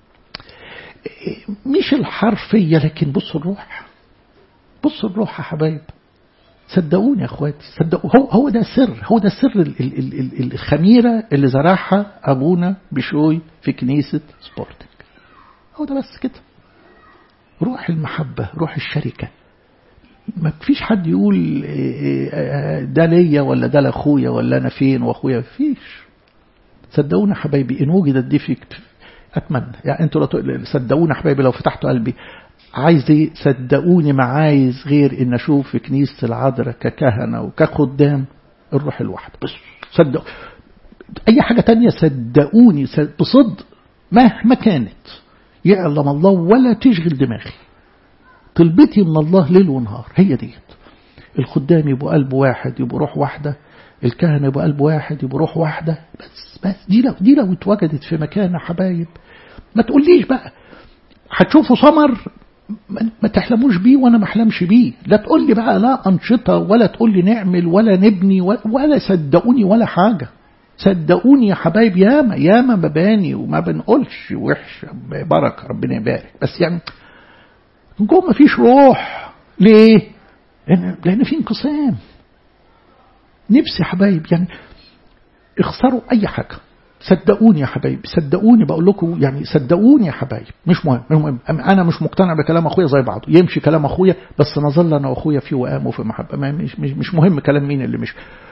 مش الحرفية لكن بصوا الروح بصوا الروح يا حبايب صدقوني يا اخواتي صدقوا هو هو ده سر هو ده سر ال ال ال ال الخميرة اللي زرعها ابونا بشوي في كنيسة سبورتنج هو ده بس كده روح المحبة روح الشركة ما فيش حد يقول ده ليا ولا ده لاخويا ولا انا فين واخويا فيش صدقونا حبايبي ان وجدت دي فيك اتمنى يعني انتوا صدقونا حبايبي لو فتحتوا قلبي عايز ايه صدقوني ما عايز غير ان اشوف في كنيسه العذراء ككهنه وكخدام الروح الواحد بس صدقوا اي حاجه تانية صدقوني بصدق مهما كانت يعلم الله ولا تشغل دماغي طلبتي من الله ليل ونهار هي ديت الخدام يبقوا قلب واحد يبقوا روح واحدة الكهنة يبقوا قلب واحد يبقوا روح واحدة بس بس دي لو دي لو اتوجدت في مكان يا حبايب ما تقوليش بقى هتشوفوا سمر ما تحلموش بيه وانا ما احلمش بيه لا تقول لي بقى لا انشطه ولا تقول لي نعمل ولا نبني ولا صدقوني ولا حاجه صدقوني يا حبايب ياما ياما مباني وما بنقولش وحش بركه ربنا يبارك بس يعني جوه ما فيش روح ليه؟ لان لان في انقسام نفسي يا حبايب يعني اخسروا اي حاجه صدقوني يا حبايب صدقوني بقول لكم يعني صدقوني يا حبايب مش مهم مش مهم انا مش مقتنع بكلام اخويا زي بعضه يمشي كلام اخويا بس نظل انا واخويا في وئام وفي محبه ما مش, مش مش مهم كلام مين اللي مش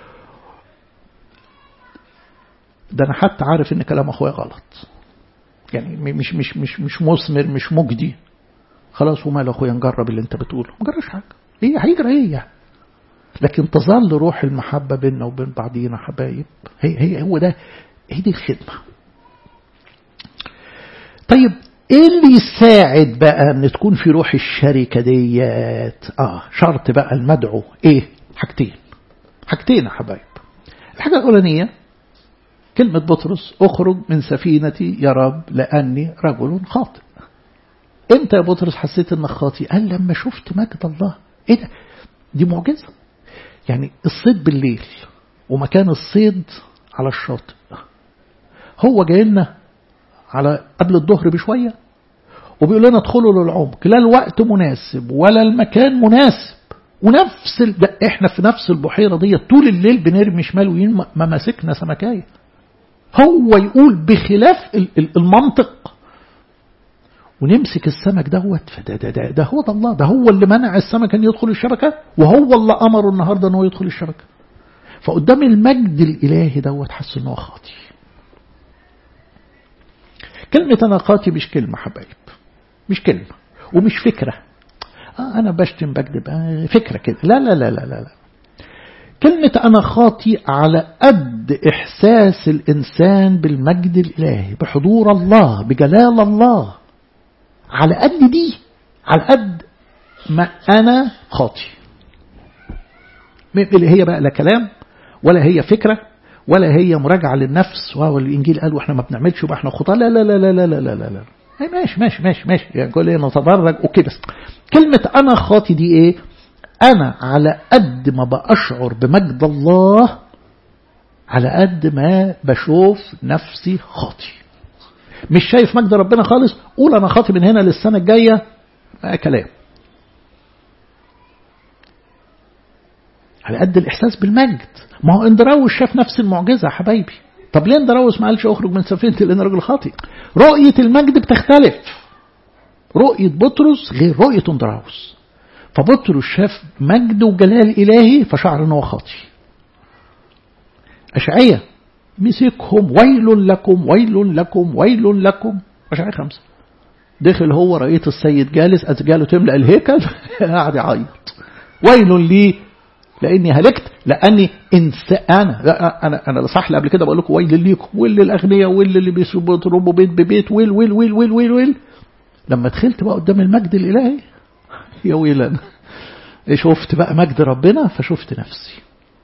ده انا حتى عارف ان كلام اخويا غلط يعني مش مش مش مش مثمر مش مجدي خلاص ومال اخويا نجرب اللي انت بتقوله ما جربش حاجه ايه هيجرى ايه يعني لكن تظل روح المحبه بيننا وبين بعضينا حبايب هي هي هو ده هي دي الخدمه طيب ايه اللي يساعد بقى ان تكون في روح الشركه ديت اه شرط بقى المدعو ايه حاجتين حاجتين يا حبايب الحاجه الاولانيه كلمة بطرس اخرج من سفينتي يا رب لأني رجل خاطئ امتى يا بطرس حسيت انك خاطئ قال لما شفت مجد الله ايه ده دي معجزة يعني الصيد بالليل ومكان الصيد على الشاطئ هو جاي لنا على قبل الظهر بشوية وبيقول لنا ادخلوا للعمق لا الوقت مناسب ولا المكان مناسب ونفس ال... ده احنا في نفس البحيرة دي طول الليل بنرمي شمال ويمين ما مسكنا سمكاية هو يقول بخلاف المنطق ونمسك السمك دوت فده ده, ده, ده هو ده الله ده هو اللي منع السمك ان يدخل الشبكة وهو اللي امره النهاردة ان هو يدخل الشبكة فقدام المجد الالهي دوت حس ان هو خاطي كلمة انا خاطي مش كلمة حبايب مش كلمة ومش فكرة آه أنا بشتم بكذب آه فكرة كده لا لا لا لا لا, لا. كلمة أنا خاطي على قد إحساس الإنسان بالمجد الإلهي بحضور الله بجلال الله على قد دي على قد ما أنا خاطي اللي هي بقى لا كلام ولا هي فكرة ولا هي مراجعة للنفس وهو الإنجيل قال وإحنا ما بنعملش وبقى إحنا خطاة لا لا لا لا لا لا لا لا, لا. ماشي ماشي ماشي ماشي يعني كل ايه نتدرج اوكي بس كلمة انا خاطي دي ايه انا على قد ما بأشعر بمجد الله على قد ما بشوف نفسي خاطي مش شايف مجد ربنا خالص قول انا خاطي من هنا للسنة الجاية آه كلام على قد الإحساس بالمجد ما هو اندراوس شاف نفس المعجزة يا حبايبي طب ليه اندراوس ما قالش اخرج من سفينتي لان راجل خاطئ رؤية المجد بتختلف رؤية بطرس غير رؤية اندراوس فبطرس شاف مجد وجلال إلهي فشعر ان هو خاطئ أشعية مسكهم ويل لكم ويل لكم ويل لكم أشعية خمسة دخل هو رأيت السيد جالس أسجاله تملأ الهيكل قاعد يعيط ويل لي لاني هلكت لاني انس انا انا انا صح قبل كده بقول لكم ويل ليكم ويل للاغنياء ويل اللي بيضربوا بيت ببيت ويل ويل ويل ويل ويل ويل لما دخلت بقى قدام المجد الالهي يا ويل انا شفت بقى مجد ربنا فشفت نفسي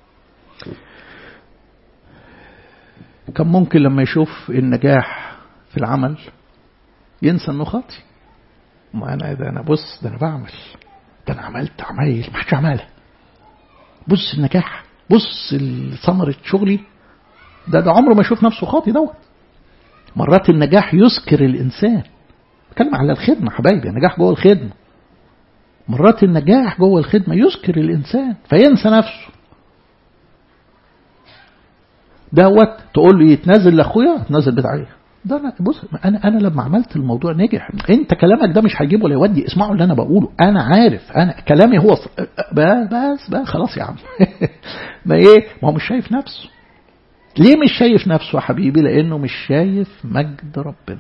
كان ممكن لما يشوف النجاح في العمل ينسى انه خاطي ما انا ده انا بص ده انا بعمل ده انا عملت عمايل ما حدش عملها بص النجاح بص ثمرة شغلي ده ده عمره ما يشوف نفسه خاطي دوت مرات النجاح يسكر الإنسان بتكلم على الخدمة حبايبي النجاح جوه الخدمة مرات النجاح جوه الخدمة يسكر الإنسان فينسى نفسه دوت تقول له يتنازل لأخويا يتنازل بتاعي ده أنا بص أنا أنا لما عملت الموضوع نجح أنت كلامك ده مش هيجيبه ولا يودي اسمعوا اللي أنا بقوله أنا عارف أنا كلامي هو ص... بس بس خلاص يا عم ما إيه ما هو مش شايف نفسه ليه مش شايف نفسه يا حبيبي لأنه مش شايف مجد ربنا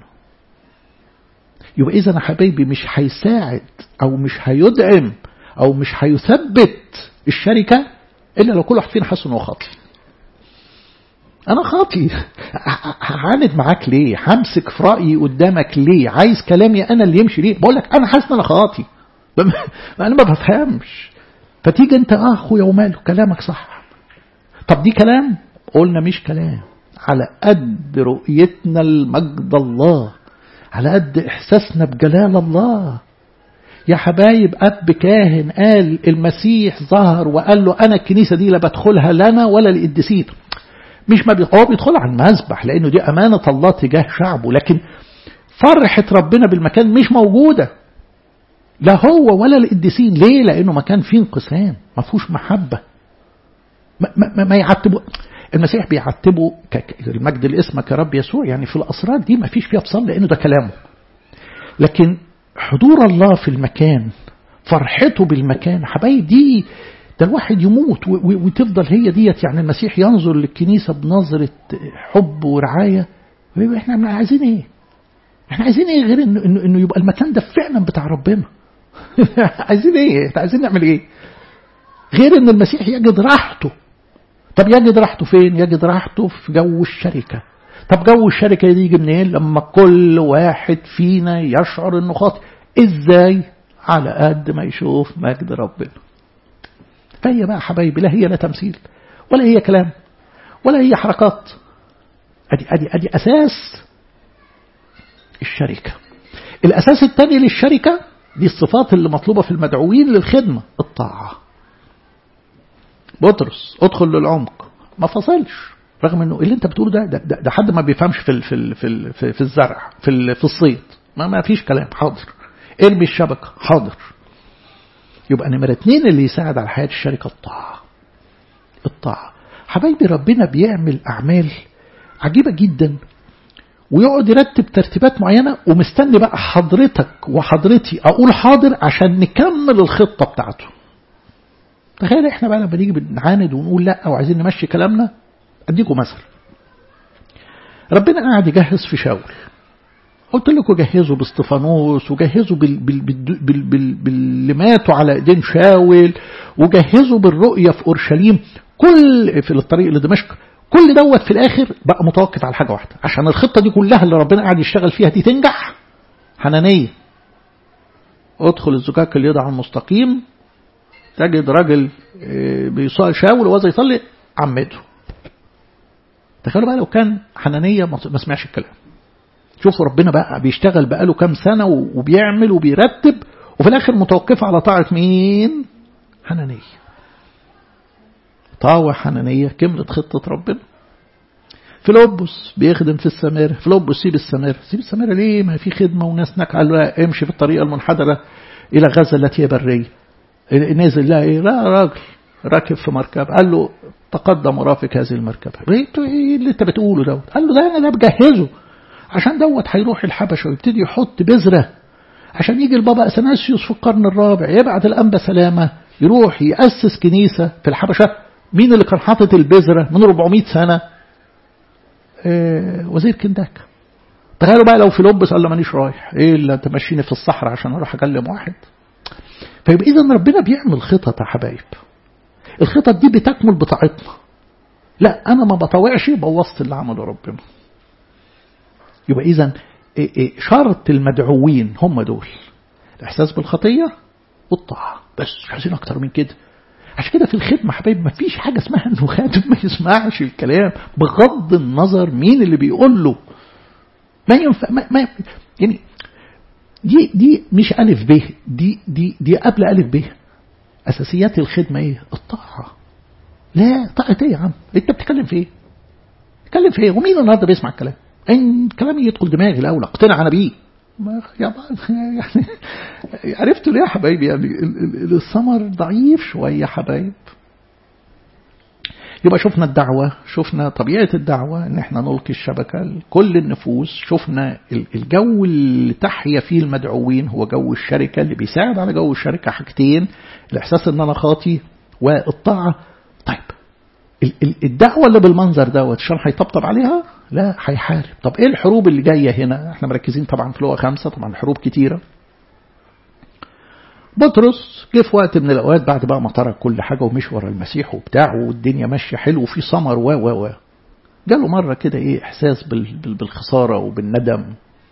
يبقى إذا يا حبيبي مش هيساعد أو مش هيدعم أو مش هيثبت الشركة إلا لو كل واحد فينا حاسس إنه خاطئ أنا خاطي هعاند معاك ليه همسك في رأيي قدامك ليه عايز كلامي أنا اللي يمشي ليه بقول لك أنا حاسس إن أنا خاطي أنا ما بفهمش فتيجي أنت آه أخويا وماله كلامك صح طب دي كلام قلنا مش كلام على قد رؤيتنا لمجد الله على قد إحساسنا بجلال الله يا حبايب أب كاهن قال المسيح ظهر وقال له أنا الكنيسة دي لا بدخلها لنا ولا للقديسين مش ما هو بيدخل على المذبح لأنه دي أمانة الله تجاه شعبه لكن فرحة ربنا بالمكان مش موجودة لا هو ولا القديسين ليه لأنه مكان فيه انقسام ما فيهوش محبة ما, ما, ما يعتبوا المسيح بيعتبه المجد لاسمك يا رب يسوع يعني في الأسرار دي ما فيش فيها فصل لأنه ده كلامه لكن حضور الله في المكان فرحته بالمكان حبايب دي ده الواحد يموت وتفضل هي ديت يعني المسيح ينظر للكنيسة بنظرة حب ورعاية احنا عايزين ايه احنا عايزين ايه غير انه, إنه, إنه يبقى المكان ده فعلا بتاع ربنا عايزين ايه احنا عايزين نعمل ايه غير ان المسيح يجد راحته طب يجد راحته فين يجد راحته في جو الشركة طب جو الشركة دي يجي منين لما كل واحد فينا يشعر انه خاطئ ازاي على قد ما يشوف مجد ربنا فهي بقى حبايبي لا هي لا تمثيل ولا هي كلام ولا هي حركات ادي ادي ادي اساس الشركه الاساس الثاني للشركه دي الصفات اللي مطلوبه في المدعوين للخدمه الطاعه بطرس ادخل للعمق ما فصلش رغم انه اللي انت بتقوله ده ده, ده, ده حد ما بيفهمش في ال في ال في ال في, في الزرع في ال في الصيد ما ما فيش كلام حاضر ارمي الشبكه حاضر يبقى نمرة اتنين اللي يساعد على حياة الشركة الطاعة الطاعة حبايبي ربنا بيعمل أعمال عجيبة جدا ويقعد يرتب ترتيبات معينة ومستني بقى حضرتك وحضرتي أقول حاضر عشان نكمل الخطة بتاعته تخيل احنا بقى لما نيجي بنعاند ونقول لا او عايزين نمشي كلامنا اديكم مثل ربنا قاعد يجهز في شاول قلت لكم جهزوا باستفانوس وجهزوا بال بال بال بال باللي ماتوا على ايدين شاول وجهزوا بالرؤية في اورشليم كل في الطريق لدمشق كل دوت في الاخر بقى متوقف على حاجه واحده عشان الخطه دي كلها اللي ربنا قاعد يشتغل فيها دي تنجح حنانيه ادخل الزكاك اللي يضع المستقيم تجد راجل بيصلي شاول وهو يصلي عمته تخيلوا بقى لو كان حنانية ما سمعش الكلام شوفوا ربنا بقى بيشتغل بقاله كام سنة وبيعمل وبيرتب وفي الآخر متوقفة على طاعة مين حنانية طاوع حنانية كملت خطة ربنا فيلبس بيخدم في السمارة فيلبس سيب السمارة سيب السمارة ليه ما في خدمة وناس هناك قال له امشي في الطريقة المنحدرة إلى غزة التي هي برية نزل لا ايه لا راجل راكب في مركب قال له تقدم ورافق هذه المركبة ايه اللي انت بتقوله دوت قال له ده انا بجهزه عشان دوت هيروح الحبشة ويبتدي يحط بذرة عشان يجي البابا اثناسيوس في القرن الرابع يبعت الانبا سلامة يروح يأسس كنيسة في الحبشة مين اللي كان حاطط البذرة من 400 سنة إيه وزير كنداك تخيلوا بقى لو فيلبس قال له مانيش رايح ايه اللي انت ماشيني في الصحراء عشان اروح اكلم واحد فيبقى إذا ربنا بيعمل خطط يا حبايب الخطط دي بتكمل بطاعتنا لا أنا ما بطوعش بوظت اللي عمله ربنا يبقى إذا شرط المدعوين هم دول الإحساس بالخطية والطاعة بس مش عايزين أكتر من كده عشان كده في الخدمة حبايب ما فيش حاجة اسمها إنه خادم ما يسمعش الكلام بغض النظر مين اللي بيقول له ما ينفع ما, ما يعني دي دي مش ألف ب دي دي دي قبل ألف ب أساسيات الخدمة إيه؟ الطاعة لا طاعة إيه يا عم؟ أنت بتتكلم في إيه؟ بتتكلم في إيه؟ ومين النهارده بيسمع الكلام؟ إن كلامي يدخل دماغي الأول أقتنع أنا بيه ما يعني عرفتوا ليه يا حبايبي يعني الثمر ضعيف شوية يا حبايب يبقى شفنا الدعوة شفنا طبيعة الدعوة ان احنا نلقي الشبكة لكل النفوس شفنا الجو اللي تحيا فيه المدعوين هو جو الشركة اللي بيساعد على جو الشركة حاجتين الاحساس ان انا خاطي والطاعة طيب الدعوة اللي بالمنظر دوت عشان هيطبطب عليها لا هيحارب طب ايه الحروب اللي جاية هنا احنا مركزين طبعا في لغة خمسة طبعا حروب كتيرة بطرس جه في وقت من الأوقات بعد بقى ما ترك كل حاجة ومشي ورا المسيح وبتاع والدنيا ماشية حلو وفي سمر و و و جاله مرة كده إيه إحساس بالخسارة وبالندم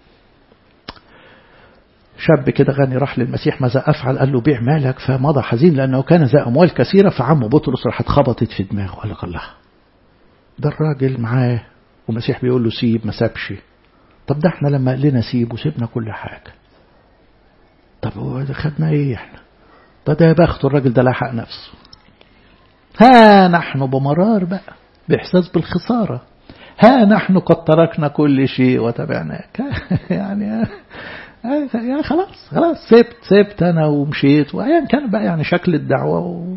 شاب كده غني راح للمسيح ماذا أفعل قال له بيع مالك فمضى حزين لأنه كان ذا أموال كثيرة فعمه بطرس راح اتخبطت في دماغه قال لك الله ده الراجل معاه والمسيح بيقول له سيب ما سابش طب ده احنا لما قال لنا سيب وسيبنا كل حاجة طب هو خدنا ايه احنا ده ده بخت الراجل ده لحق نفسه ها نحن بمرار بقى بإحساس بالخسارة ها نحن قد تركنا كل شيء وتبعناك يعني يعني خلاص خلاص سبت سبت أنا ومشيت وأيا كان بقى يعني شكل الدعوة و...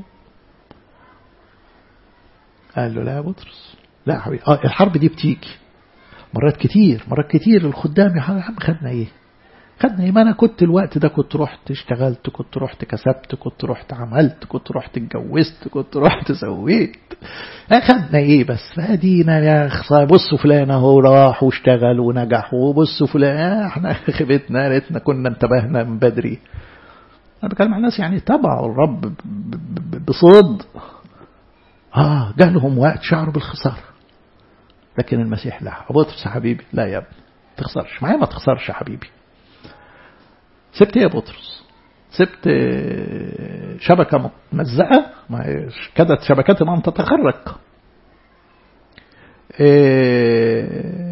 قال له لا يا بطرس لا حبيبي اه الحرب دي بتيجي مرات كتير مرات كتير الخدام يا عم خدنا ايه خدنا ايه ما انا كنت الوقت ده كنت رحت اشتغلت كنت رحت كسبت كنت رحت عملت كنت رحت اتجوزت كنت رحت سويت خدنا ايه بس فادينا يا خصايا بصوا فلان اهو راح واشتغل ونجح وبصوا فلان احنا خيبتنا ريتنا كنا انتبهنا من بدري انا بكلم عن الناس يعني تبعوا الرب بصدق اه جالهم وقت شعروا بالخساره لكن المسيح لا بطرس يا حبيبي لا يا ابني ما تخسرش معايا ما تخسرش يا حبيبي سبت ايه يا بطرس سبت شبكة ممزقة كادت شبكتهم أن تتخرق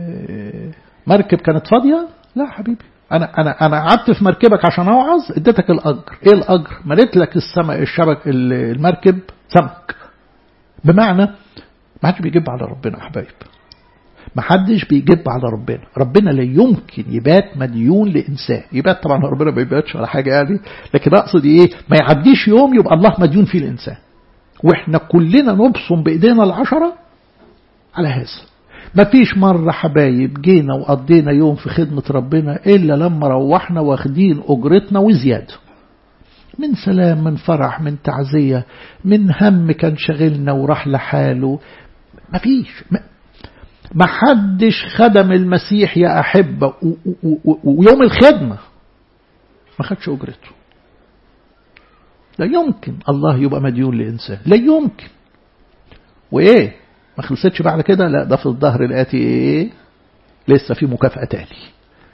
مركب كانت فاضية لا حبيبي أنا أنا أنا قعدت في مركبك عشان أوعظ اديتك الأجر إيه الأجر مليت لك السمك الشبك المركب سمك بمعنى ما حدش بيجيب على ربنا يا حبايب ما حدش بيجيب على ربنا ربنا لا يمكن يبات مديون لإنسان يبات طبعا ربنا ما بيباتش ولا حاجة يعني لكن أقصد إيه ما يعديش يوم يبقى الله مديون فيه الإنسان وإحنا كلنا نبصم بإيدينا العشرة على هذا ما فيش مرة حبايب جينا وقضينا يوم في خدمة ربنا إلا لما روحنا واخدين أجرتنا وزيادة من سلام من فرح من تعزية من هم كان شغلنا وراح لحاله ما فيش ما حدش خدم المسيح يا أحبة ويوم الخدمة ما خدش أجرته لا يمكن الله يبقى مديون لإنسان لا يمكن وإيه ما خلصتش بعد كده لا ده في الظهر الآتي إيه لسه في مكافأة تاني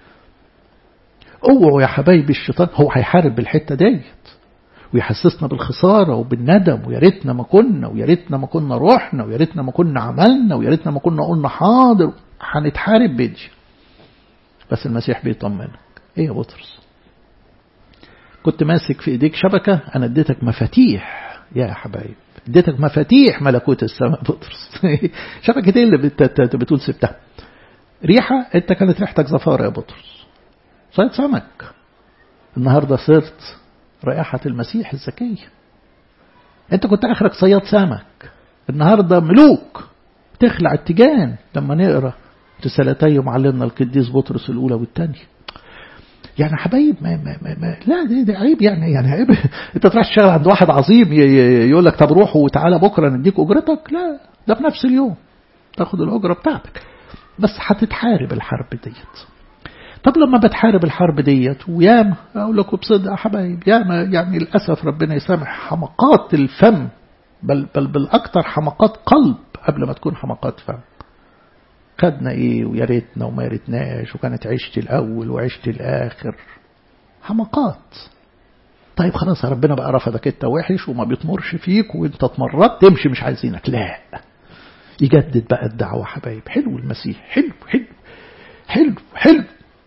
اوعوا يا حبايبي الشيطان هو هيحارب بالحتة ديت ويحسسنا بالخسارة وبالندم ويا ريتنا ما كنا ويا ريتنا ما كنا روحنا ويا ريتنا ما كنا عملنا ويا ريتنا ما كنا قلنا حاضر هنتحارب بدي بس المسيح بيطمنك ايه يا بطرس كنت ماسك في ايديك شبكة انا اديتك مفاتيح يا حبايب اديتك مفاتيح ملكوت السماء بطرس شبكة ايه اللي بتقول سبتها ريحة انت كانت ريحتك زفارة يا بطرس صيد سمك النهاردة صرت رائحة المسيح الزكية انت كنت اخرك صياد سمك النهاردة ملوك تخلع التيجان لما نقرأ رسالتي معلمنا القديس بطرس الأولى والثانية يعني حبايب ما, ما, ما, ما لا دي, دي عيب يعني يعني عيب انت تروح تشتغل عند واحد عظيم يقول لك طب روح وتعالى بكره نديك اجرتك لا ده بنفس اليوم تاخد الاجره بتاعتك بس هتتحارب الحرب ديت طب لما بتحارب الحرب ديت وياما اقول لكم بصدق يا حبايب ياما يعني للاسف ربنا يسامح حمقات الفم بل بل بالاكثر حمقات قلب قبل ما تكون حمقات فم خدنا ايه ويا ريتنا وما يا ريتناش وكانت عشت الاول وعشت الاخر حمقات طيب خلاص ربنا بقى رفضك انت وحش وما بيطمرش فيك وانت اتمرت تمشي مش عايزينك لا يجدد بقى الدعوة حبايب حلو المسيح حلو حلو حلو حلو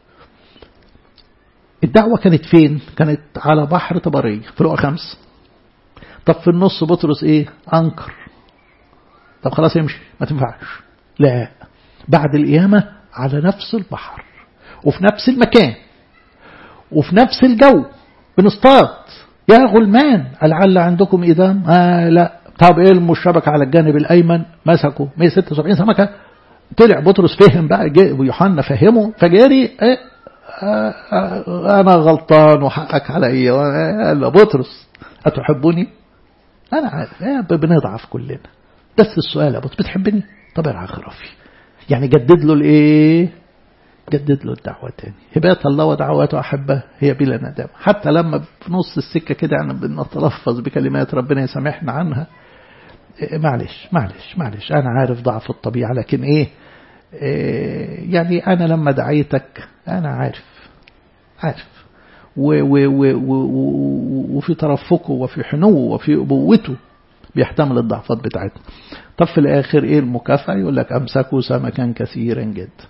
الدعوة كانت فين كانت على بحر طبرية في لقى خمس طب في النص بطرس ايه انكر طب خلاص يمشي ما تنفعش لا بعد القيامة على نفس البحر وفي نفس المكان وفي نفس الجو بنصطاد يا غلمان لعل عندكم إدام آه لا طب ايه الشبكة على الجانب الأيمن مسكوا 176 سمكة طلع بطرس فهم بقى ويوحنا فهمه فجاري ايه آه آه أنا غلطان وحقك عليا قال بطرس أتحبني أنا عارف إيه بنضعف كلنا بس السؤال يا بطرس بتحبني طب ارعى خرافي يعني جدد له الايه جدد له الدعوة تاني هبات الله ودعواته أحبه هي بلا ندم حتى لما في نص السكة كده يعني بنتلفظ بكلمات ربنا يسامحنا عنها إيه معلش معلش معلش أنا عارف ضعف الطبيعة لكن إيه, إيه يعني أنا لما دعيتك أنا عارف عارف و و و و وفي ترفقه وفي حنوه وفي أبوته بيحتمل الضعفات بتاعتنا طب في الآخر إيه المكافأة يقول لك أمسكوا سمكا كثيرا جدا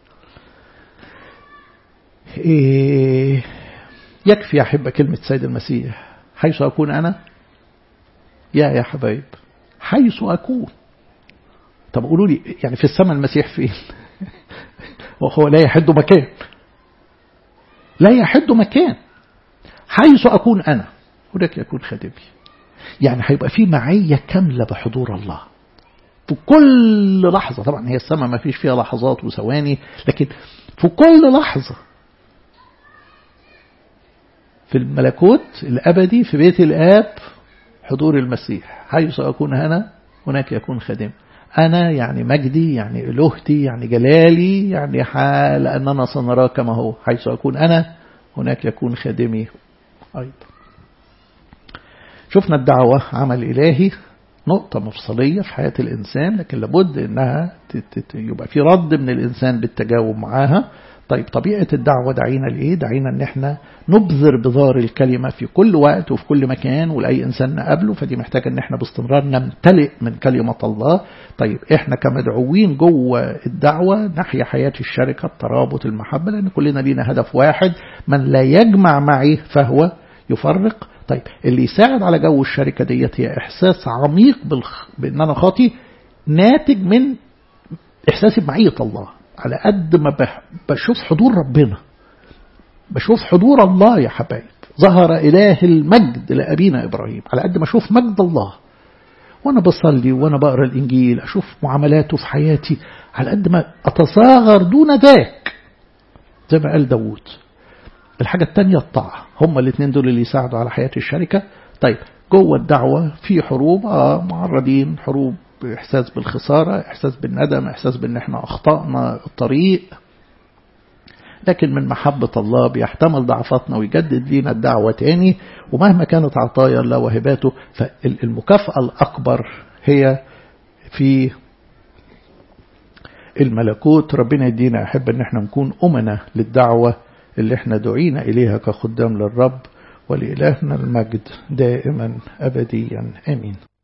إيه يكفي يا أحبة كلمة سيد المسيح حيث أكون أنا يا يا حبايب حيث أكون طب قولوا لي يعني في السماء المسيح فين وهو لا يحد مكان لا يحد مكان حيث أكون أنا هناك يكون خادمي يعني هيبقى في معية كاملة بحضور الله في كل لحظة طبعا هي السماء ما فيش فيها لحظات وثواني لكن في كل لحظة في الملكوت الأبدي في بيت الآب حضور المسيح حيث أكون أنا هناك يكون خادم أنا يعني مجدي يعني إلهتي يعني جلالي يعني حال لأننا سنراه كما هو حيث أكون أنا هناك يكون خادمي أيضا شفنا الدعوة عمل إلهي نقطة مفصلية في حياة الإنسان لكن لابد أنها يبقى في رد من الإنسان بالتجاوب معاها طيب طبيعة الدعوة دعينا لإيه دعينا أن احنا نبذر بذار الكلمة في كل وقت وفي كل مكان ولأي إنسان نقابله فدي محتاجة أن احنا باستمرار نمتلئ من كلمة الله طيب احنا كمدعوين جوه الدعوة نحيا حياة الشركة الترابط المحبة لأن كلنا لينا هدف واحد من لا يجمع معي فهو يفرق طيب اللي يساعد على جو الشركة ديت هي إحساس عميق بالخ... بأن أنا خاطي ناتج من إحساسي بمعية الله على قد ما بشوف حضور ربنا بشوف حضور الله يا حبايب ظهر إله المجد لأبينا إبراهيم على قد ما أشوف مجد الله وأنا بصلي وأنا بقرأ الإنجيل أشوف معاملاته في حياتي على قد ما أتصاغر دون ذاك زي ما قال داوود الحاجة التانية الطاعة هم الاثنين دول اللي يساعدوا على حياة الشركة طيب جوه الدعوة في حروب آه معرضين حروب إحساس بالخسارة إحساس بالندم إحساس بأن احنا أخطأنا الطريق لكن من محبة الله بيحتمل ضعفاتنا ويجدد لنا الدعوة تاني ومهما كانت عطايا الله وهباته فالمكافأة الأكبر هي في الملكوت ربنا يدينا أحب أن احنا نكون أمنا للدعوة اللي احنا دعينا إليها كخدام للرب ولإلهنا المجد دائما أبديا آمين